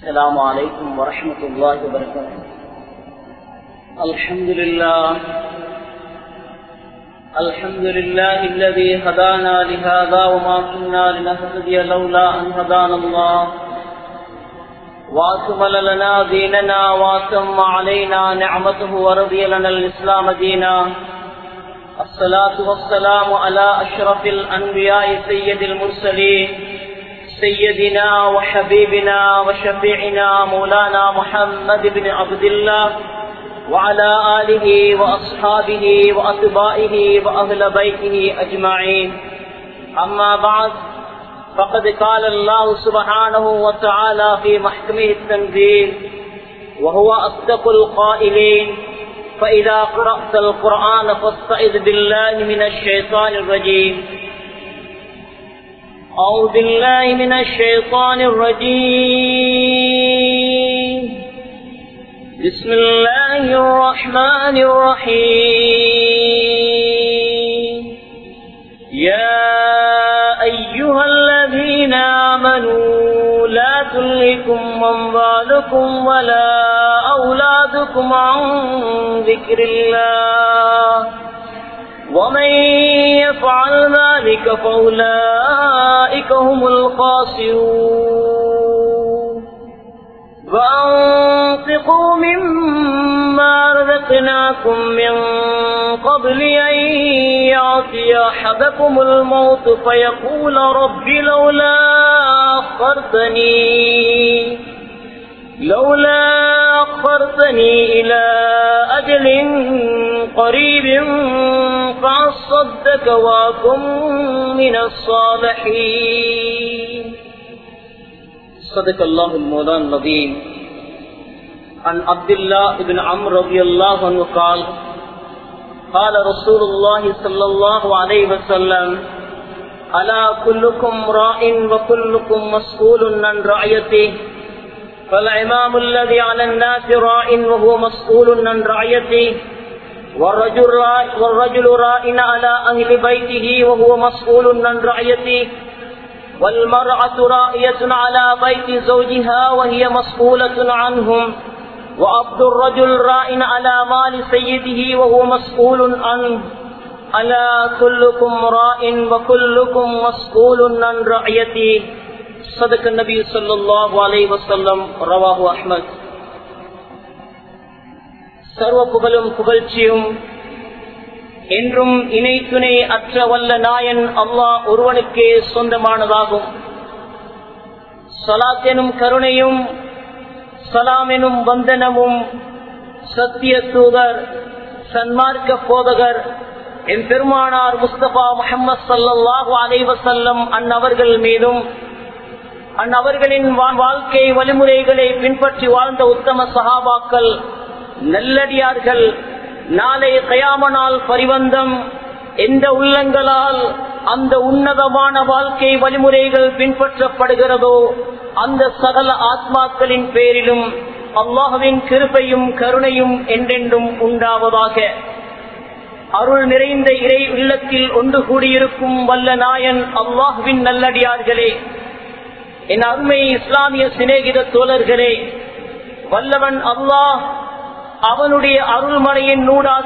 السلام عليكم ورحمة الله وبركاته الحمد لله الحمد لله الذي هدانا لهذا وما كنا لنهتدي لولا أن هدانا الله وأكمل لنا ديننا وأتم علينا نعمته ورضي لنا الإسلام دينا الصلاة والسلام على أشرف الأنبياء سيد المرسلين سيدنا وحبيبنا وشفيعنا مولانا محمد بن عبد الله وعلى آله وأصحابه وأتباعه وأهل بيته أجمعين أما بعد فقد قال الله سبحانه وتعالى في محكمه التنزيل وهو أصدق القائلين فإذا قرأت القرآن فاستعذ بالله من الشيطان الرجيم أعوذ بالله من الشيطان الرجيم بسم الله الرحمن الرحيم يا أيها الذين آمنوا لا تلهكم أموالكم ولا أولادكم عن ذكر الله ومن يفعل ذلك فأولئك هم الخاسرون وأنفقوا مما رزقناكم من قبل أن يعطي أحدكم الموت فيقول رب لولا أخرتني لولا أخرتني إلى أجل قريب فأصدك وأكن من الصالحين صدق الله المولان العظيم عن عبد الله بن عمرو رضي الله عنه قال قال رسول الله صلى الله عليه وسلم ألا كلكم راء وكلكم مسؤول عن رعيته فالإمام الذي على الناس راء وهو مسؤول عن رعيته والرجل راء والرجل راء على أهل بيته وهو مسؤول عن رعيته والمرأة رائية على بيت زوجها وهي مسؤولة عنهم وعبد الرجل راء على مال سيده وهو مسؤول عنه ألا كلكم راء وكلكم مسؤول عن رعيته صدق النبي صلى الله عليه وسلم رواه أحمد சர்வ புகழும் புகழ்ச்சியும் என்றும் இணை துணை அற்ற வல்ல நாயன் அல்லாஹ் ஒருவனுக்கே சொந்தமானதாகும் சலாத்தெனும் கருணையும் சலாமெனும் வந்தனமும் சத்திய தூதர் சன்மார்க்க போதகர் என் பெருமானார் முஸ்தபா முகமது சல்லாஹூ அலைவசல்லம் அந்நவர்கள் மீதும் அந்நவர்களின் வாழ்க்கை வழிமுறைகளை பின்பற்றி வாழ்ந்த உத்தம சகாபாக்கள் நல்லடியார்கள் நாளை கயாமனால் பரிவந்தம் எந்த உள்ளங்களால் அந்த உன்னதமான வாழ்க்கை வழிமுறைகள் பின்பற்றப்படுகிறதோ அந்த சகல ஆத்மாக்களின் பேரிலும் அல்லாஹுவின் கிருப்பையும் கருணையும் என்றென்றும் உண்டாவதாக அருள் நிறைந்த இறை உள்ளத்தில் ஒன்று கூடியிருக்கும் வல்ல நாயன் அல்லாஹுவின் நல்லடியார்களே என் அருமை இஸ்லாமிய சிநேகித தோழர்களே வல்லவன் அல்லாஹ் அவனுடைய அருள்மறையின் நூடாக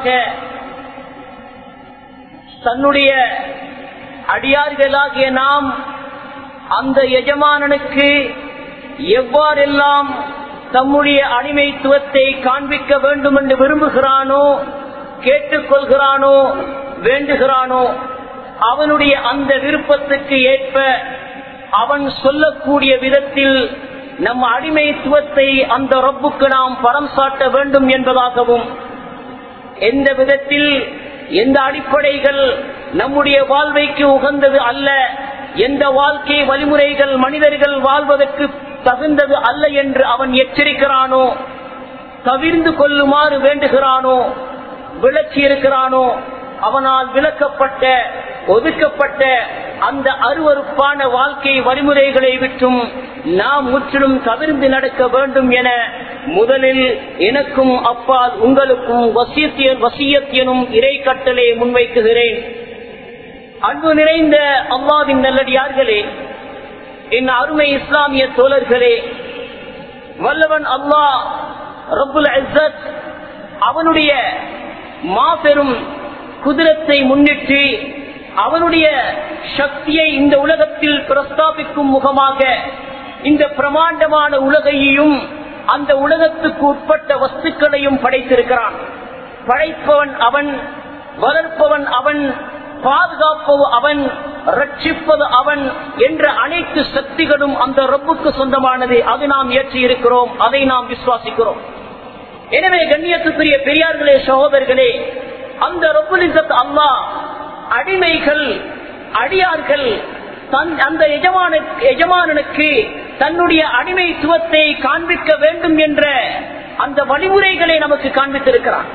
தன்னுடைய அடியார்களாகிய நாம் அந்த எஜமானனுக்கு எவ்வாறெல்லாம் தம்முடைய அடிமைத்துவத்தை காண்பிக்க வேண்டும் என்று விரும்புகிறானோ கேட்டுக்கொள்கிறானோ வேண்டுகிறானோ அவனுடைய அந்த விருப்பத்துக்கு ஏற்ப அவன் சொல்லக்கூடிய விதத்தில் நம் அடிமைத்துவத்தை அந்த ரப்புக்கு நாம் பரம் சாட்ட வேண்டும் என்பதாகவும் எந்த விதத்தில் எந்த அடிப்படைகள் நம்முடைய வாழ்வைக்கு உகந்தது அல்ல எந்த வாழ்க்கை வழிமுறைகள் மனிதர்கள் வாழ்வதற்கு தகுந்தது அல்ல என்று அவன் எச்சரிக்கிறானோ தவிர்ந்து கொள்ளுமாறு வேண்டுகிறானோ விளக்கி இருக்கிறானோ அவனால் விளக்கப்பட்ட ஒதுக்கப்பட்ட அந்த அருவறுப்பான வாழ்க்கை வழிமுறைகளை விட்டும் நாம் முற்றிலும் தவிர்ந்து நடக்க வேண்டும் என முதலில் எனக்கும் அப்பால் உங்களுக்கும் வசியத்திய வசியத்தியனும் இறை கட்டளை முன்வைக்குகிறேன் அன்பு நிறைந்த அல்லாவின் நல்லடியார்களே என் அருமை இஸ்லாமிய தோழர்களே வல்லவன் அல்லாஹ் ரப்புல் இஸ்ஸத் அவனுடைய மாபெரும் குதிரத்தை முன்னிட்டு அவனுடைய சக்தியை இந்த உலகத்தில் பிரஸ்தாபிக்கும் முகமாக இந்த பிரமாண்டமான உலகையும் அந்த உலகத்துக்கு உட்பட்ட வஸ்துக்களையும் படைத்திருக்கிறான் படைப்பவன் அவன் வளர்ப்பவன் அவன் பாதுகாப்பது அவன் ரட்சிப்பது அவன் என்ற அனைத்து சக்திகளும் அந்த ரப்புக்கு சொந்தமானது அது நாம் ஏற்றி இருக்கிறோம் அதை நாம் விசுவாசிக்கிறோம் எனவே கண்ணியத்துக்குரிய பெரியார்களே சகோதரர்களே அந்த ரப்புலிசத் அல்லா அடிமைகள் அடியார்கள் தன் அந்த எஜமான எஜமானனுக்கு தன்னுடைய அடிமைத்துவத்தை காண்பிக்க வேண்டும் என்ற அந்த வழிமுறைகளை நமக்கு காண்பித்திருக்கிறான்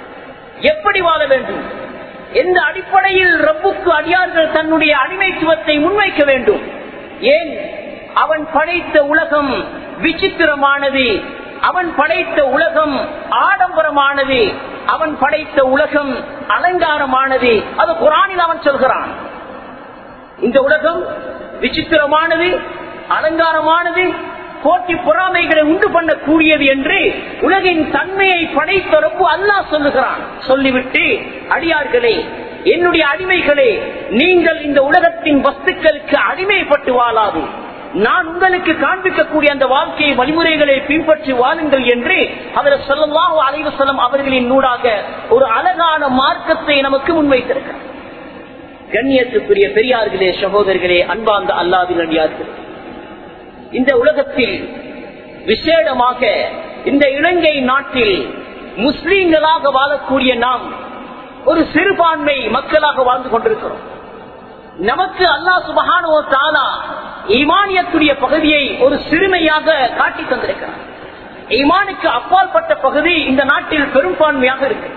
எப்படி வாழ வேண்டும் எந்த அடிப்படையில் ரப்புக்கு அடியார்கள் தன்னுடைய அடிமைத்துவத்தை முன்வைக்க வேண்டும் ஏன் அவன் படைத்த உலகம் விசித்திரமானது அவன் படைத்த உலகம் ஆடம்பரமானது அவன் படைத்த உலகம் அலங்காரமானது அது குரானில் அவன் சொல்கிறான் இந்த உலகம் விசித்திரமானது அலங்காரமானது போட்டி பொறாமைகளை உண்டு பண்ணக்கூடியது என்று உலகின் தன்மையை படைத்த ரொம்ப அல்லாஹ் சொல்லுகிறான் சொல்லிவிட்டு அடியார்களே என்னுடைய அடிமைகளே நீங்கள் இந்த உலகத்தின் வஸ்துக்களுக்கு அடிமைப்பட்டு வாழாது நான் உங்களுக்கு காண்பிக்கக்கூடிய அந்த வாழ்க்கையை வழிமுறைகளை பின்பற்றி வாழுங்கள் என்று அவர் சொல்லலாம் அலைவசலம் அவர்களின் நூடாக ஒரு அழகான மார்க்கத்தை நமக்கு முன்வைத்திருக்கிறார் கண்ணியத்துக்குரிய பெரியார்களே சகோதரர்களே அன்பார்ந்த அல்லாவின் அடியார்கள் இந்த உலகத்தில் விசேடமாக இந்த இலங்கை நாட்டில் முஸ்லீம்களாக வாழக்கூடிய நாம் ஒரு சிறுபான்மை மக்களாக வாழ்ந்து கொண்டிருக்கிறோம் நமக்கு அல்லா சுபகானோ தானா ஈமானியத்துடைய பகுதியை ஒரு சிறுமையாக காட்டி தந்திருக்கிறார் ஈமானுக்கு அப்பாற்பட்ட பகுதி இந்த நாட்டில் பெரும்பான்மையாக இருக்கு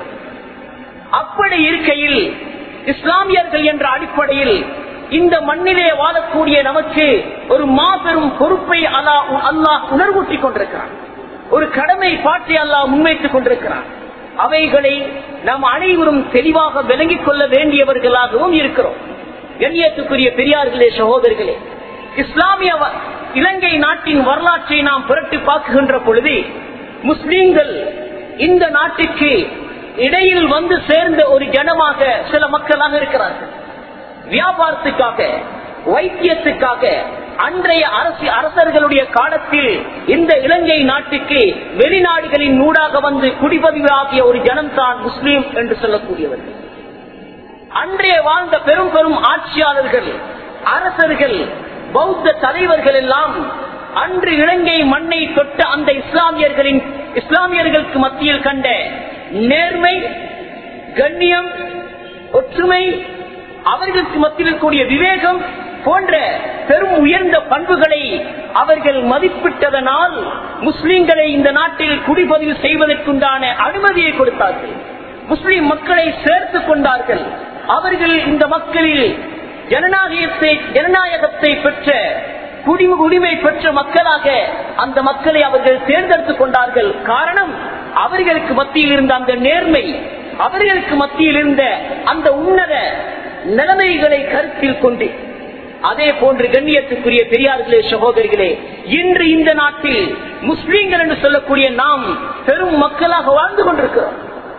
அப்படி இருக்கையில் இஸ்லாமியர்கள் என்ற அடிப்படையில் இந்த மண்ணிலே வாழக்கூடிய நமக்கு ஒரு மாபெரும் பொறுப்பை அல்லா அல்லாஹ் உணர்வூட்டிக் கொண்டிருக்கிறான் ஒரு கடமை பாட்டை அல்லாஹ் முன்வைத்துக் கொண்டிருக்கிறான் அவைகளை நாம் அனைவரும் தெளிவாக விளங்கிக் கொள்ள வேண்டியவர்களாகவும் இருக்கிறோம் கண்ணியத்துக்குரிய பெரியார்களே சகோதரர்களே இஸ்லாமிய இலங்கை நாட்டின் வரலாற்றை நாம் புரட்டி பார்க்குகின்ற பொழுது முஸ்லீம்கள் இந்த நாட்டுக்கு இடையில் வந்து சேர்ந்த ஒரு ஜனமாக சில மக்களாக இருக்கிறார்கள் வியாபாரத்துக்காக வைத்தியத்துக்காக அன்றைய அரசு அரசர்களுடைய காலத்தில் இந்த இலங்கை நாட்டுக்கு வெளிநாடுகளின் நூடாக வந்து குடிபதிவாகிய ஒரு ஜனம்தான் முஸ்லீம் என்று சொல்லக்கூடியவர்கள் அன்றைய வாழ்ந்த பெரும் பெரும் ஆட்சியாளர்கள் அரசர்கள் பௌத்த தலைவர்கள் எல்லாம் அன்று இலங்கை மண்ணை தொட்ட அந்த இஸ்லாமியர்களின் இஸ்லாமியர்களுக்கு மத்தியில் கண்ட நேர்மை கண்ணியம் ஒற்றுமை அவர்களுக்கு மத்தியில் இருக்கக்கூடிய விவேகம் போன்ற பெரும் உயர்ந்த பண்புகளை அவர்கள் மதிப்பிட்டதனால் முஸ்லிம்களை இந்த நாட்டில் குடிபதிவு செய்வதற்குண்டான அனுமதியை கொடுத்தார்கள் முஸ்லிம் மக்களை சேர்த்து கொண்டார்கள் அவர்கள் இந்த மக்களில் ஜனநாயகத்தை ஜனநாயகத்தை பெற்ற குடி உரிமை பெற்ற மக்களாக அந்த மக்களை அவர்கள் தேர்ந்தெடுத்துக் கொண்டார்கள் காரணம் அவர்களுக்கு மத்தியில் இருந்த அந்த நேர்மை அவர்களுக்கு மத்தியில் இருந்த அந்த உன்னத நிலைமைகளை கருத்தில் கொண்டு அதே போன்று கண்ணியத்துக்குரிய பெரியார்களே சகோதரிகளே இன்று இந்த நாட்டில் முஸ்லீம்கள் என்று சொல்லக்கூடிய நாம் பெரும் மக்களாக வாழ்ந்து கொண்டிருக்கிறோம்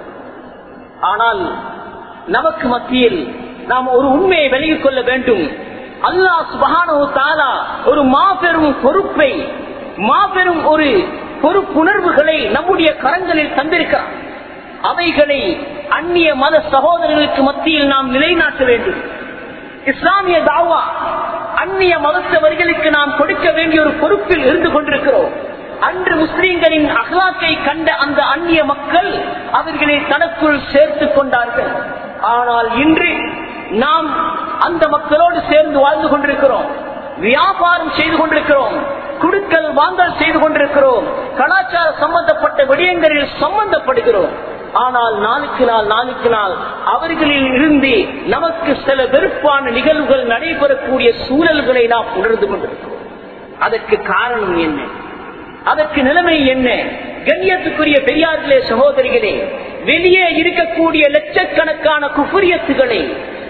ஆனால் நமக்கு மத்தியில் நாம் ஒரு உண்மையை விலகிக் கொள்ள வேண்டும் அல்லாஹ் சுபஹானோ தாலா ஒரு மாபெரும் பொறுப்பை மாபெரும் ஒரு பொறுப்புணர்வுகளை நம்முடைய கரங்களில் தந்திருக்கிறார் அவைகளை அந்நிய மத சகோதரர்களுக்கு மத்தியில் நாம் நிலைநாட்ட வேண்டும் இஸ்லாமிய தாவா அந்நிய மதத்தவர்களுக்கு நாம் கொடுக்க வேண்டிய ஒரு பொறுப்பில் இருந்து கொண்டிருக்கிறோம் அன்று முஸ்லீம்களின் அகலாக்கை கண்ட அந்த அந்நிய மக்கள் அவர்களை தனக்குள் சேர்த்துக் கொண்டார்கள் ஆனால் இன்று நாம் அந்த மக்களோடு சேர்ந்து வாழ்ந்து கொண்டிருக்கிறோம் வியாபாரம் செய்து கொண்டிருக்கிறோம் குடுக்கல் வாங்கல் செய்து கொண்டிருக்கிறோம் கலாச்சார சம்பந்தப்பட்ட விடயங்களில் சம்பந்தப்படுகிறோம் ஆனால் நாளுக்கு நாள் நாளுக்கு நாள் அவர்களில் இருந்து நமக்கு சில வெறுப்பான நிகழ்வுகள் நடைபெறக்கூடிய சூழல்களை நாம் உணர்ந்து கொண்டிருக்கிறோம் அதற்கு காரணம் என்ன அதற்கு நிலைமை என்ன கண்ணியத்துக்குரிய பெரியார்களே சகோதரிகளே வெளியே இருக்கக்கூடிய லட்சக்கணக்கான குஃபுரியத்துகளை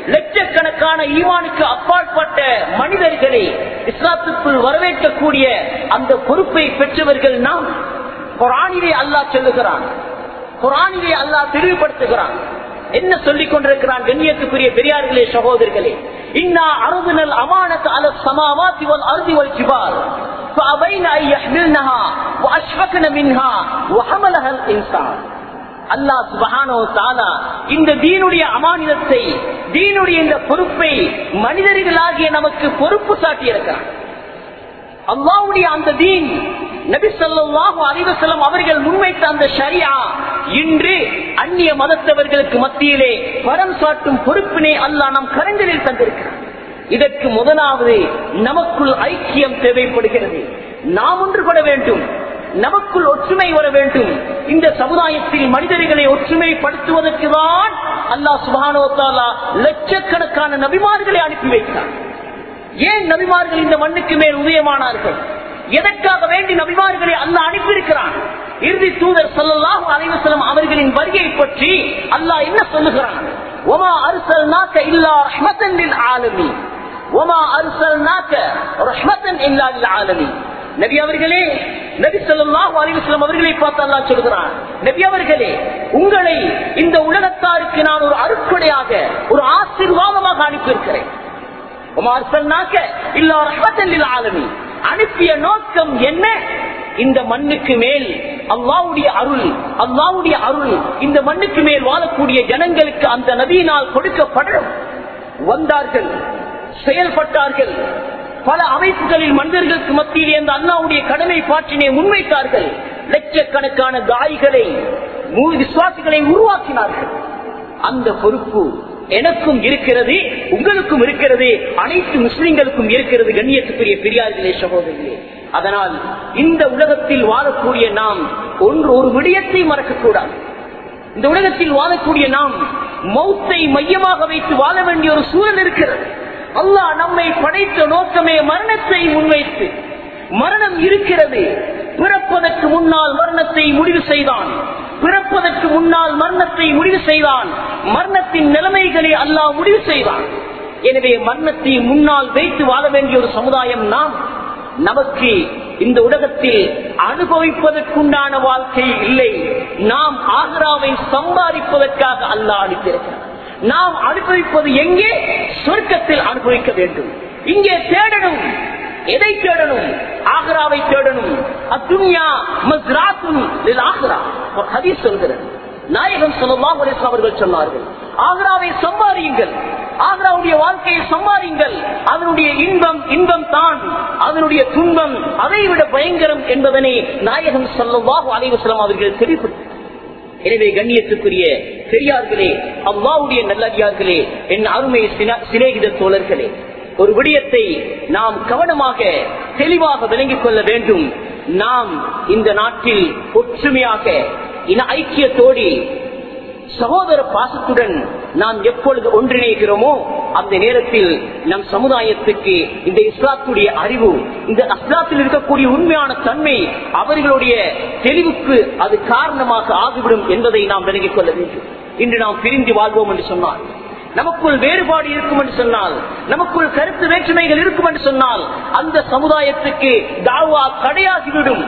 லட்சக்கணக்கான ஈவானுக்கு அப்பாற்பட்ட மனிதர்களை இஸ்லாத்துக்குள் வரவேற்கக்கூடிய அந்த பொறுப்பை பெற்றவர்கள் நாம் குரானிலே அல்லாஹ் சொல்லுகிறான் குரானிலே அல்லாஹ் தெளிவுபடுத்துகிறான் என்ன சொல்லிக் கொண்டிருக்கிறான் கண்ணியத்துக்குரிய பெரியார்களே சகோதரர்களே இன்னா அருதுனல் அமானத் அல சமாவாதி வல் அர்தி வல் ஜிபால் فأبين أن يحملنها وأشفقن منها وحملها الإنسان அல்லாஹ் சுபஹானோ தாலா இந்த தீனுடைய அமானிதத்தை தீனுடைய இந்த பொறுப்பை மனிதர்களாகிய நமக்கு பொறுப்பு சாட்டி இருக்கிறான் அல்லாவுடைய அந்த தீன் நபி சொல்லாஹு அலிவசலம் அவர்கள் முன்வைத்த அந்த ஷரியா இன்று அந்நிய மதத்தவர்களுக்கு மத்தியிலே பரம் சாட்டும் பொறுப்பினை அல்லாஹ் நம் கரங்களில் தந்திருக்கிறார் இதற்கு முதலாவது நமக்குள் ஐக்கியம் தேவைப்படுகிறது நாம் ஒன்றுபட வேண்டும் நமக்குள் ஒற்றுமை வர வேண்டும் இந்த சமுதாயத்தில் மனிதர்களை ஒற்றுமைப்படுத்துவதற்கு தான் அல்லாஹ் சுபானோ தாலா லட்சக்கணக்கான நபிமார்களை அனுப்பி வைத்தார் ஏன் நபிமார்கள் இந்த மண்ணுக்கு மேல் உதயமானார்கள் எதற்காக வேண்டி நபிமார்களை அல்லாஹ் அனுப்பியிருக்கிறான் இறுதி தூதர் சொல்லலாம் அலைவசலம் அவர்களின் வருகை பற்றி அல்லாஹ் என்ன சொல்லுகிறான் ஒமா அரிசல் நாக்க இல்லா ரஹ்மத்தன் ஆலமி ஒமா அரிசல் நாக்க ரஹ்மத்தன் இல்லா ஆலமி நபி அவர்களே நபி சொல்லாஹு அலிவஸ்லம் அவர்களை பார்த்து அல்லா சொல்கிறான் நபி அவர்களே உங்களை இந்த உலகத்தாருக்கு நான் ஒரு அருக்குடையாக ஒரு ஆசீர்வாதமாக அனுப்பியிருக்கிறேன் அனுப்பிய நோக்கம் என்ன இந்த மண்ணுக்கு மேல் அல்லாவுடைய அருள் அல்லாவுடைய அருள் இந்த மண்ணுக்கு மேல் வாழக்கூடிய ஜனங்களுக்கு அந்த நதியினால் கொடுக்கப்படும் வந்தார்கள் செயல்பட்டார்கள் பல அமைப்புகளில் மனிதர்களுக்கு மத்தியில் அந்த அண்ணாவுடைய கடமை பாற்றினை முன்வைத்தார்கள் லட்சக்கணக்கான காய்களை விசுவாசிகளை உருவாக்கினார்கள் அந்த பொறுப்பு எனக்கும் இருக்கிறது உங்களுக்கும் இருக்கிறது அனைத்து முஸ்லிம்களுக்கும் இருக்கிறது கண்ணியத்துக்குரிய பெரியார்களே சகோதரிகளே அதனால் இந்த உலகத்தில் வாழக்கூடிய நாம் ஒன்று ஒரு விடயத்தை மறக்கக்கூடாது இந்த உலகத்தில் வாழக்கூடிய நாம் மௌத்தை மையமாக வைத்து வாழ வேண்டிய ஒரு சூழல் இருக்கிறது அல்லாஹ் நம்மை படைத்த நோக்கமே மரணத்தை முன்வைத்து மரணம் இருக்கிறது பிறப்பதற்கு முன்னால் மரணத்தை முடிவு செய்தான் பிறப்பதற்கு முன்னால் மரணத்தை முடிவு செய்தான் மரணத்தின் நிலைமைகளை அல்லாஹ் முடிவு செய்தான் எனவே மரணத்தை முன்னால் வைத்து வாழ வேண்டிய ஒரு சமுதாயம் நாம் நமக்கு இந்த உலகத்தில் அனுபவிப்பதற்குண்டான வாழ்க்கை இல்லை நாம் ஆக்ராவை சம்பாதிப்பதற்காக அல்லாஹ் அளித்திருக்கிறார் நாம் அனுபவிப்பது எங்கே சொர்க்கத்தில் அனுபவிக்க வேண்டும் இங்கே தேடணும் எதை தேடணும் ஆக்ராவை தேடணும் அத்துன்யா மஸ்ராத்துன் ஆக்ரா ஹதீஸ் சொல்கிறது நாயகம் சொல்லலாம் அவர்கள் சொன்னார்கள் ஆக்ராவை சம்பாதியுங்கள் ஆக்ராவுடைய வாழ்க்கையை சம்பாதியுங்கள் அதனுடைய இன்பம் இன்பம் தான் அதனுடைய துன்பம் அதை விட பயங்கரம் என்பதனை நாயகம் சொல்லவாக அலைவசலம் அவர்கள் தெளிவுபடுத்தினார் எனவே கண்ணியத்துக்குரிய பெரியார்களே அவ்வாவுடைய நல்லடியார்களே என் அருமை சிநேகித தோழர்களே ஒரு விடயத்தை நாம் கவனமாக தெளிவாக விளங்கிக் கொள்ள வேண்டும் நாம் இந்த நாட்டில் ஒற்றுமையாக இன ஐக்கியத்தோடு சகோதர பாசத்துடன் நாம் எப்பொழுது ஒன்றிணைகிறோமோ அந்த நேரத்தில் நம் சமுதாயத்துக்கு இந்த இஸ்லாத்துடைய அறிவு இந்த அஸ்லாத்தில் இருக்கக்கூடிய உண்மையான தன்மை அவர்களுடைய தெளிவுக்கு அது காரணமாக ஆகிவிடும் என்பதை நாம் விலகிக் கொள்ள வேண்டும் இன்று நாம் பிரிந்து வாழ்வோம் என்று சொன்னால் நமக்குள் வேறுபாடு இருக்கும் என்று சொன்னால் நமக்குள் கருத்து வேற்றுமைகள் இருக்கும் என்று சொன்னால் அந்த சமுதாயத்துக்கு தாவா தடையாகிவிடும்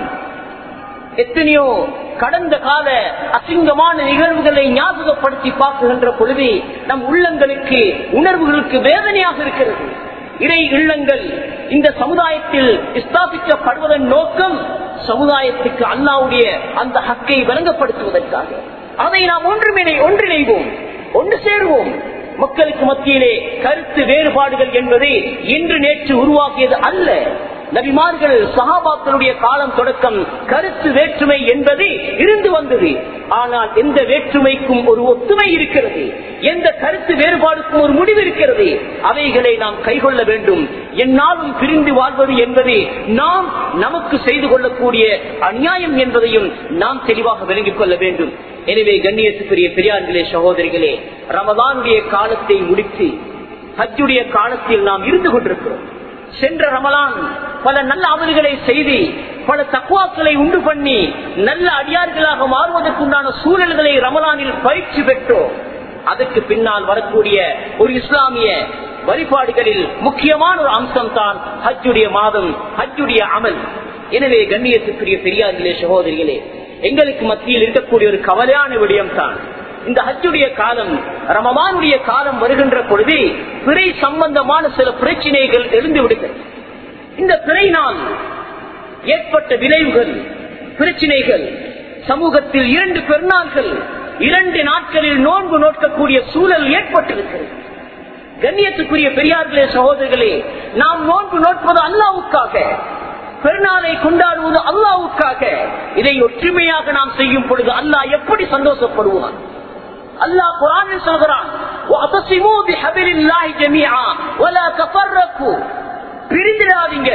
எத்தனையோ கடந்த கால அசிங்கமான நிகழ்வுகளை ஞாபகப்படுத்தி பார்க்குகின்ற பொழுது நம் உள்ளங்களுக்கு உணர்வுகளுக்கு வேதனையாக இருக்கிறது இறை இல்லங்கள் இந்த சமுதாயத்தில் ஸ்தாபிக்கப்படுவதன் நோக்கம் சமுதாயத்துக்கு அல்லாவுடைய அந்த ஹக்கை வழங்கப்படுத்துவதற்காக அதை நாம் ஒன்றுமினை ஒன்றிணைவோம் ஒன்று சேருவோம் மக்களுக்கு மத்தியிலே கருத்து வேறுபாடுகள் என்பது இன்று நேற்று உருவாக்கியது அல்ல நபிமார்கள் சகாபாக்களுடைய காலம் தொடக்கம் கருத்து வேற்றுமை என்பது இருந்து வந்தது ஆனால் எந்த வேற்றுமைக்கும் ஒரு ஒத்துமை இருக்கிறது எந்த கருத்து வேறுபாடுக்கும் ஒரு முடிவு இருக்கிறது அவைகளை நாம் கைகொள்ள வேண்டும் என்னாலும் பிரிந்து வாழ்வது என்பது நாம் நமக்கு செய்து கொள்ளக்கூடிய அநியாயம் என்பதையும் நாம் தெளிவாக விளங்கிக் கொள்ள வேண்டும் எனவே கண்ணியத்துக்குரிய பெரியார்களே சகோதரிகளே ரமதானுடைய காலத்தை முடித்து ஹஜ்ஜுடைய காலத்தில் நாம் இருந்து கொண்டிருக்கிறோம் சென்ற ரமலான் பல நல்ல அமல்களை செய்து பல தக்குவாக்களை உண்டு பண்ணி நல்ல அடியார்களாக மாறுவதற்குண்டான சூழல்களை ரமலானில் பயிற்சி பெற்றோம் அதுக்கு பின்னால் வரக்கூடிய ஒரு இஸ்லாமிய வழிபாடுகளில் முக்கியமான ஒரு அம்சம் தான் ஹஜ்ஜுடைய மாதம் ஹஜ்ஜுடைய அமல் எனவே கண்ணியத்துக்குரிய பெரியார்களே சகோதரிகளே எங்களுக்கு மத்தியில் இருக்கக்கூடிய ஒரு கவலையான விடயம் தான் இந்த ஹஜ்ஜுடைய காலம் ரமமானுடைய காலம் வருகின்ற பொழுது பிறை சம்பந்தமான சில பிரச்சனைகள் எழுந்து விடுகிறது இந்த பிறையினால் ஏற்பட்ட விளைவுகள் பிரச்சனைகள் சமூகத்தில் இரண்டு பெருநாள்கள் இரண்டு நாட்களில் நோன்பு நோக்கக்கூடிய சூழல் ஏற்பட்டிருக்கிறது கண்ணியத்துக்குரிய பெரியார்களே சகோதரர்களே நாம் நோன்பு நோட்பது அல்லாவுக்காக பெருநாளை கொண்டாடுவது அல்லாவுக்காக இதை ஒற்றுமையாக நாம் செய்யும் பொழுது அல்லாஹ் எப்படி சந்தோஷப்படுவான் அல்லாஹ் குரானில் சொல்கிறான் وَأَعْتَصِمُوا بِحَبْلِ اللَّهِ جَمِيعًا وَلَا تَفَرَّقُوا பிரிந்திடாதீங்க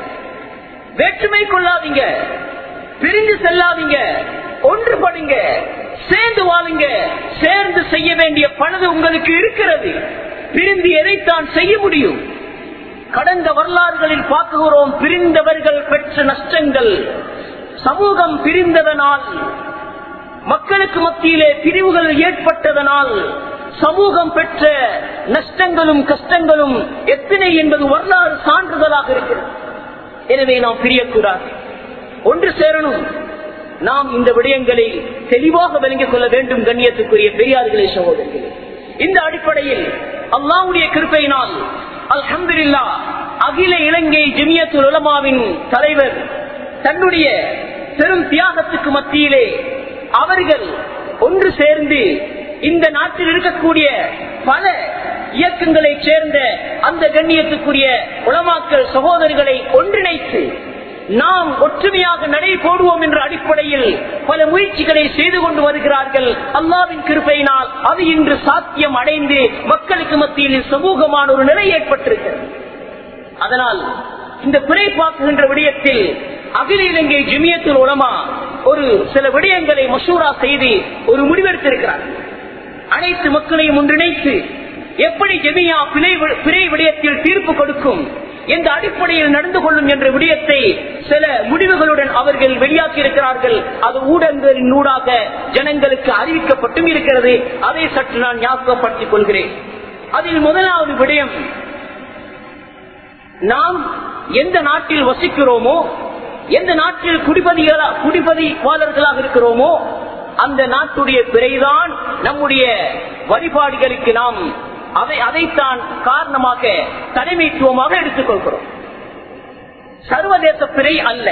வேற்றுமை கொள்ளாதீங்க பிரிந்து செல்லாதீங்க ஒன்றுபடுங்க சேர்ந்து வாழுங்க சேர்ந்து செய்ய வேண்டிய பணது உங்களுக்கு இருக்கிறது பிரிந்து எதைத்தான் செய்ய முடியும் கடந்த வரலாறுகளில் பார்க்கிறோம் பிரிந்தவர்கள் பெற்ற நஷ்டங்கள் சமூகம் பிரிந்ததனால் மக்களுக்கு மத்தியிலே பிரிவுகள் ஏற்பட்டதனால் சமூகம் பெற்ற நஷ்டங்களும் கஷ்டங்களும் எத்தனை என்பது வரலாறு சான்றிதழாக இருக்கிறது எனவே நாம் பிரியக்கூடாது ஒன்று சேரணும் நாம் இந்த விடயங்களை தெளிவாக விளங்கிக் கொள்ள வேண்டும் கண்ணியத்துக்குரிய பெரியார்களே சகோதரர்களே இந்த அடிப்படையில் அல்லாவுடைய கிருப்பையினால் அல்ஹம்துலில்லா அகில இலங்கை ஜெமியத்துல் உலமாவின் தலைவர் தன்னுடைய பெரும் தியாகத்துக்கு மத்தியிலே அவர்கள் ஒன்று சேர்ந்து இந்த நாட்டில் இருக்கக்கூடிய பல இயக்கங்களைச் சேர்ந்த அந்த கண்ணியத்துக்குரிய உளமாக்கல் சகோதரிகளை ஒன்றிணைத்து நாம் ஒற்றுமையாக நடை போடுவோம் என்ற அடிப்படையில் பல முயற்சிகளை செய்து கொண்டு வருகிறார்கள் அல்லாவின் கிருப்பையினால் அது இன்று சாத்தியம் அடைந்து மக்களுக்கு மத்தியில் சமூகமான ஒரு நிலை ஏற்பட்டிருக்கிறது அதனால் இந்த பிறை பார்க்குகின்ற விடயத்தில் அகில இலங்கை ஜிமியத்தில் உலமா ஒரு சில விடயங்களை மசூரா செய்து ஒரு முடிவெடுத்திருக்கிறார் அனைத்து மக்களையும் ஒன்றிணைத்து எப்படி ஜெமியா பிழை பிறை விடயத்தில் தீர்ப்பு கொடுக்கும் எந்த அடிப்படையில் நடந்து கொள்ளும் என்ற விடயத்தை சில முடிவுகளுடன் அவர்கள் வெளியாக்கி இருக்கிறார்கள் அது ஊடகங்களின் ஊடாக ஜனங்களுக்கு அறிவிக்கப்பட்டும் இருக்கிறது அதை சற்று நான் ஞாபகப்படுத்திக் கொள்கிறேன் அதில் முதலாவது விடயம் நாம் எந்த நாட்டில் வசிக்கிறோமோ எந்த நாட்டில் குடிபதிகளா குடிபதிவாளர்களாக இருக்கிறோமோ அந்த நாட்டுடைய பிறைதான் நம்முடைய வழிபாடுகளுக்கு நாம் அதை அதைத்தான் காரணமாக தலைமைத்துவமாக எடுத்துக்கொள்கிறோம் சர்வதேச பிறை அல்ல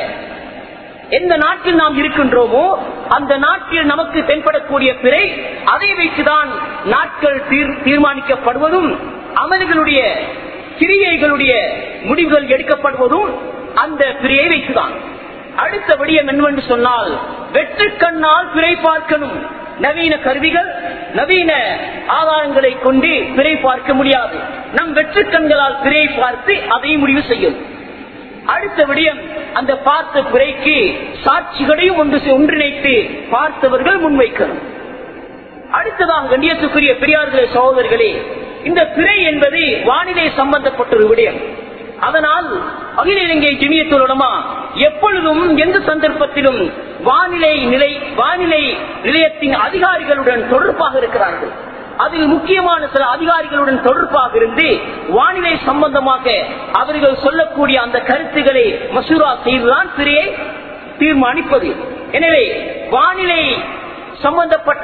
எந்த நாட்டில் நாம் இருக்கின்றோமோ அந்த நாட்டில் நமக்கு தென்படக்கூடிய பிறை அதை வைத்துதான் நாட்கள் தீர்மானிக்கப்படுவதும் அமல்களுடைய கிரியைகளுடைய முடிவுகள் எடுக்கப்படுவதும் அந்த பிறையை வைத்துதான் அடுத்த விடயம் என்னவென்று சொன்னால் வெற்று கண்ணால் பிறை பார்க்கணும் நவீன கருவிகள் நவீன ஆதாரங்களை கொண்டு பிறை பார்க்க முடியாது நம் வெற்று கண்களால் பிறையை பார்த்து அதை முடிவு செய்யும் அடுத்த விடயம் அந்த பார்த்த பிறைக்கு சாட்சிகளையும் ஒன்று ஒன்றிணைத்து பார்த்தவர்கள் முன்வைக்கணும் அடுத்ததாக கண்ணியத்துக்குரிய பெரியார்களே சகோதரர்களே இந்த பிறை என்பது வானிலை சம்பந்தப்பட்ட ஒரு விடயம் அதனால் அகில இலங்கை ஜிமியத்துலமா எப்பொழுதும் எந்த சந்தர்ப்பத்திலும் வானிலை நிலை வானிலை நிலையத்தின் அதிகாரிகளுடன் தொடர்பாக இருக்கிறார்கள் அதில் முக்கியமான சில அதிகாரிகளுடன் தொடர்பாக இருந்து வானிலை சம்பந்தமாக அவர்கள் சொல்லக்கூடிய அந்த கருத்துக்களை மசூரா செய்துதான் பிறையை தீர்மானிப்பது எனவே வானிலை சம்பந்தப்பட்ட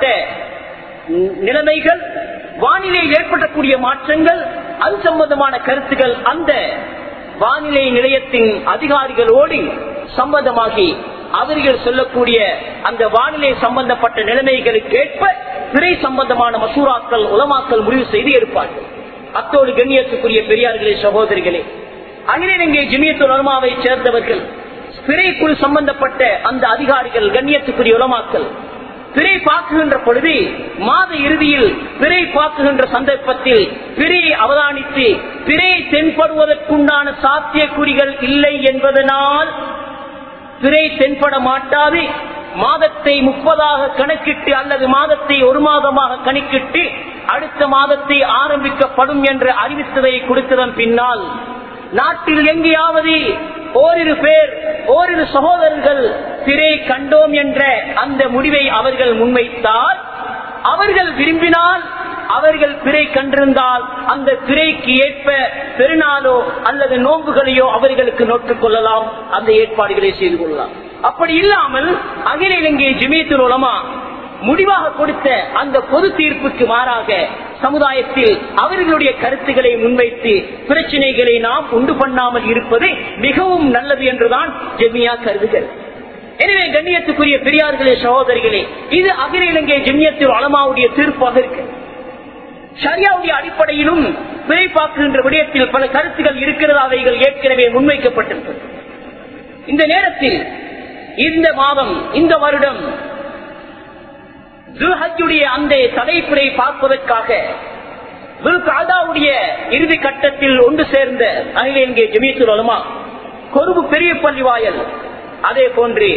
நிலைமைகள் வானிலையில் ஏற்படக்கூடிய மாற்றங்கள் அது சம்பந்தமான கருத்துக்கள் அந்த வானிலை நிலையத்தின் அதிகாரிகளோடு சம்பந்தமாகி அவர்கள் சொல்லக்கூடிய அந்த வானிலை சம்பந்தப்பட்ட நிலைமைகளுக்கு ஏற்ப பிறை சம்பந்தமான மசூராக்கள் உலமாக்கள் முடிவு செய்து இருப்பார்கள் அத்தோடு கண்ணியத்துக்குரிய பெரியார்களே சகோதரிகளே அகில இலங்கை ஜிமியத்து உலமாவை சேர்ந்தவர்கள் பிறைக்குள் சம்பந்தப்பட்ட அந்த அதிகாரிகள் கண்ணியத்துக்குரிய உலமாக்கள் பிறை பார்க்குகின்ற பொழுது மாத இறுதியில் பிறை பார்க்குகின்ற சந்தர்ப்பத்தில் பிறையை அவதானித்து பிறை தென்படுவதற்குண்டான சாத்தியக்குறிகள் இல்லை என்பதனால் பிறை தென்பட மாட்டாது மாதத்தை முப்பதாக கணக்கிட்டு அல்லது மாதத்தை ஒரு மாதமாக கணக்கிட்டு அடுத்த மாதத்தை ஆரம்பிக்கப்படும் என்று அறிவித்ததை கொடுத்ததன் பின்னால் நாட்டில் எங்கேயாவது ஓரிரு பேர் ஓரிரு சகோதரர்கள் திரை கண்டோம் என்ற அந்த முடிவை அவர்கள் முன்வைத்தால் அவர்கள் விரும்பினால் அவர்கள் பிறை கண்டிருந்தால் அந்த பிறைக்கு ஏற்ப பெருநாளோ அல்லது நோன்புகளையோ அவர்களுக்கு நோட்டுக் கொள்ளலாம் அந்த ஏற்பாடுகளை செய்து கொள்ளலாம் அப்படி இல்லாமல் அகில இலங்கை ஜிமியத்துல் உலமா முடிவாக கொடுத்த அந்த பொது தீர்ப்புக்கு மாறாக சமுதாயத்தில் அவர்களுடைய கருத்துக்களை முன்வைத்து பிரச்சனைகளை நாம் உண்டு பண்ணாமல் இருப்பது மிகவும் நல்லது என்றுதான் ஜெமியா கருதுகிறது எனவே கண்ணியத்துக்குரிய பெரியார்களே சகோதரிகளே இது அகில இலங்கை ஜெமியத்தில் அலமாவுடைய தீர்ப்பாக இருக்கு ஷரியாவுடைய அடிப்படையிலும் பிழைப்பாக்குகின்ற விடயத்தில் பல கருத்துகள் இருக்கிறது அவைகள் ஏற்கனவே முன்வைக்கப்பட்டிருக்கிறது இந்த நேரத்தில் இந்த மாதம் இந்த வருடம் துல்ஹஜுடைய அந்த தடைப்புரை பார்ப்பதற்காக துல்காதாவுடைய இறுதி கட்டத்தில் ஒன்று சேர்ந்த அகில இங்கே ஜமீத்துல் அலுமா கொருபு பெரிய பள்ளி வாயல் அதே போன்று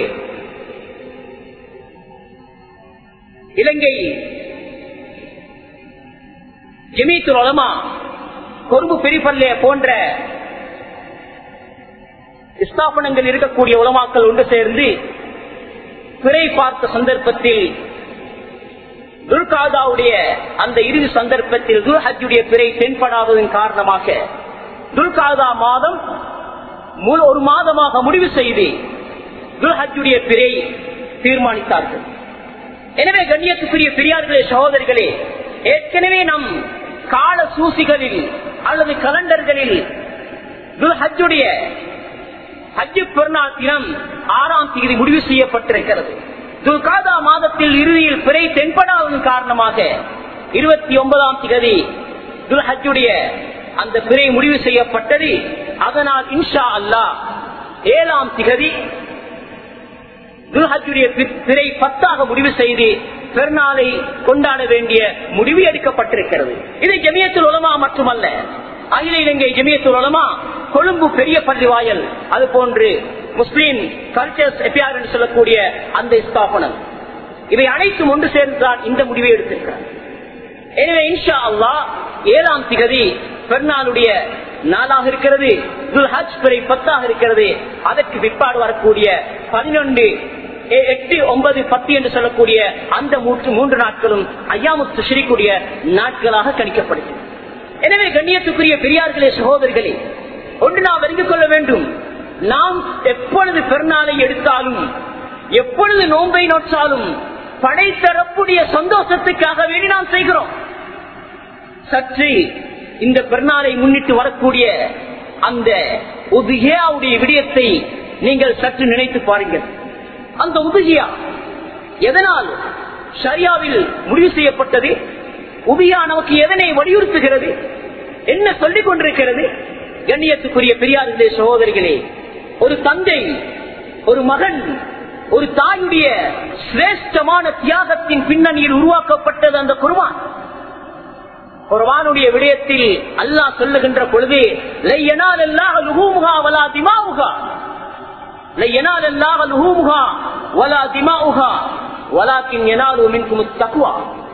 இலங்கை ஜமீத்துல் அலுமா கொருபு பெரியப்பள்ளி போன்ற ஸ்தாபனங்கள் இருக்கக்கூடிய உலமாக்கள் ஒன்று சேர்ந்து பிறை பார்த்த சந்தர்ப்பத்தில் துல்காதாவுடைய அந்த இறுதி சந்தர்ப்பத்தில் துல்ஹஜுடைய பிறை தென்படாததன் காரணமாக துல்காதா மாதம் ஒரு மாதமாக முடிவு செய்து துல்ஹஜுடைய பிறை தீர்மானித்தார்கள் எனவே கண்ணியத்துக்குரிய பெரியார்களே சகோதரிகளே ஏற்கனவே நம் கால சூசிகளில் அல்லது கலண்டர்களில் துல்ஹஜுடைய ஹஜ்ஜு பெருநாள் தினம் ஆறாம் தேதி முடிவு செய்யப்பட்டிருக்கிறது துல்காதா மாதத்தில் இறுதியில் பிறை தென்படாததன் காரணமாக இருபத்தி ஒன்பதாம் திகதி துல்ஹஜுடைய அந்த பிறை முடிவு செய்யப்பட்டது அதனால் இன்ஷா அல்லா ஏழாம் திகதி துல்ஹஜுடைய பிறை பத்தாக முடிவு செய்து பெருநாளை கொண்டாட வேண்டிய முடிவு எடுக்கப்பட்டிருக்கிறது இது ஜமியத்தில் உலமா மட்டுமல்ல அகில இலங்கை ஜமியத்தில் உலமா கொழும்பு பெரிய பள்ளி வாயல் அது போன்று முஸ்லீம் கல்ச்சர்ஸ் எப்பியார் என்று சொல்லக்கூடிய அந்த ஸ்தாபனம் இவை அனைத்தும் ஒன்று சேர்ந்துதான் இந்த முடிவை எடுத்திருக்கிறார் எனவே இன்ஷா அல்லா ஏழாம் திகதி பெருநாளுடைய நாளாக இருக்கிறது ஹஜ் பிறை பத்தாக இருக்கிறது அதற்கு பிற்பாடு வரக்கூடிய பதினொன்று எட்டு ஒன்பது பத்து என்று சொல்லக்கூடிய அந்த மூன்று மூன்று நாட்களும் ஐயாமுத்து சிரிக்கூடிய நாட்களாக கணிக்கப்படுகிறது எனவே கண்ணியத்துக்குரிய பெரியார்களே சகோதரிகளே ஒன்று நாம் அறிந்து கொள்ள வேண்டும் நாம் எப்பொழுது பெருநாளை எடுத்தாலும் எப்பொழுது நோன்பை நோற்றாலும் படைத்தரப்புடைய சந்தோஷத்துக்காக வேண்டி நாம் செய்கிறோம் சற்று இந்த பெருநாளை முன்னிட்டு வரக்கூடிய அந்த உதுகியாவுடைய விடயத்தை நீங்கள் சற்று நினைத்து பாருங்கள் அந்த உதுகியா எதனால் ஷரியாவில் முடிவு செய்யப்பட்டது உபியா நமக்கு எதனை வலியுறுத்துகிறது என்ன சொல்லிக் கொண்டிருக்கிறது கண்ணியத்துக்குரிய பெரியார்களே சகோதரிகளே ஒரு தந்தை ஒரு மகன் ஒரு தாயுடைய சிரேஷ்டமான தியாகத்தின் பின்னணியில் உருவாக்கப்பட்டது அந்த குருவான் குர்வானுடைய விடயத்தில் அல்லாஹ் சொல்லுகின்ற பொழுது லையனால் அல்லாஹ் லுஹூமுகா வலா திமாவுகா லையனால் அல்லாஹ் லுஹூமுகா வலா திமாவுகா வலாக்கின் யனாலு மின்கும் தக்குவா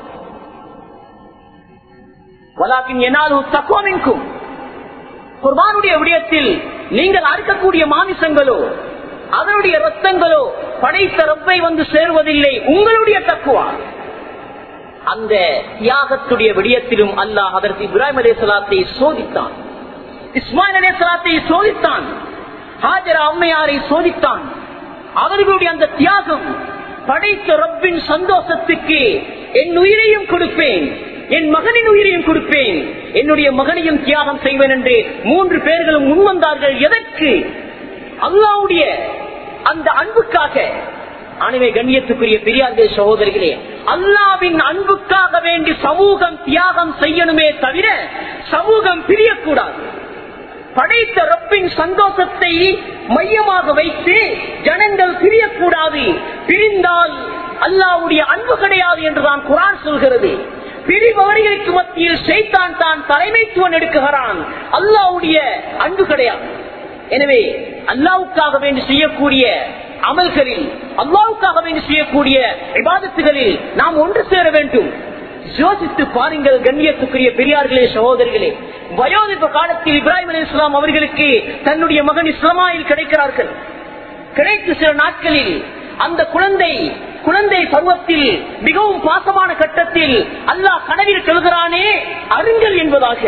வலாக்கின் யனாலு தக்குவா மின்கும் குர்பானுடைய விடயத்தில் நீங்கள் அறுக்கக்கூடிய மாமிசங்களோ அதனுடைய ரத்தங்களோ படைத்த ரப்பை வந்து சேர்வதில்லை உங்களுடைய தக்குவா அந்த தியாகத்துடைய விடயத்திலும் அல்லாஹ் அதற்கு இப்ராஹிம் அலே சலாத்தை சோதித்தான் இஸ்மாயில் அலே சலாத்தை சோதித்தான் ஹாஜரா அம்மையாரை சோதித்தான் அவர்களுடைய அந்த தியாகம் படைத்த ரப்பின் சந்தோஷத்துக்கு என் உயிரையும் கொடுப்பேன் என் மகனின் உயிரையும் கொடுப்பேன் என்னுடைய மகனையும் தியாகம் செய்வேன் என்று மூன்று பேர்களும் முன்வந்தார்கள் எதற்கு அல்லாவுடைய அந்த அன்புக்காக அனைவே கண்ணியத்துக்குரிய பெரியார்கள் சகோதரிகளே அல்லாவின் அன்புக்காக வேண்டி சமூகம் தியாகம் செய்யணுமே தவிர சமூகம் பிரியக்கூடாது படைத்த ரப்பின் சந்தோஷத்தை மையமாக வைத்து ஜனங்கள் பிரியக்கூடாது பிரிந்தால் அல்லாவுடைய அன்பு கிடையாது என்றுதான் குரான் சொல்கிறது பிரிபவர்களுக்கு மத்தியில் செய்தான் தான் தலைமைத்துவம் எடுக்குகிறான் அல்லாவுடைய அன்பு கிடையாது எனவே அல்லாவுக்காக வேண்டி செய்யக்கூடிய அமல்களில் அல்லாவுக்காக வேண்டி செய்யக்கூடிய விவாதத்துகளில் நாம் ஒன்று சேர வேண்டும் யோசித்து பாருங்கள் கண்ணியத்துக்குரிய பெரியார்களே சகோதரிகளே வயோதிப காலத்தில் இப்ராஹிம் அலி இஸ்லாம் அவர்களுக்கு தன்னுடைய மகன் இஸ்லாமாயில் கிடைக்கிறார்கள் கிடைத்த சில நாட்களில் அந்த குழந்தை குழந்தை பருவத்தில் மிகவும் பாசமான கட்டத்தில் அல்லாஹ் கனவில் சொல்கிறானே அருங்கள் என்பதாக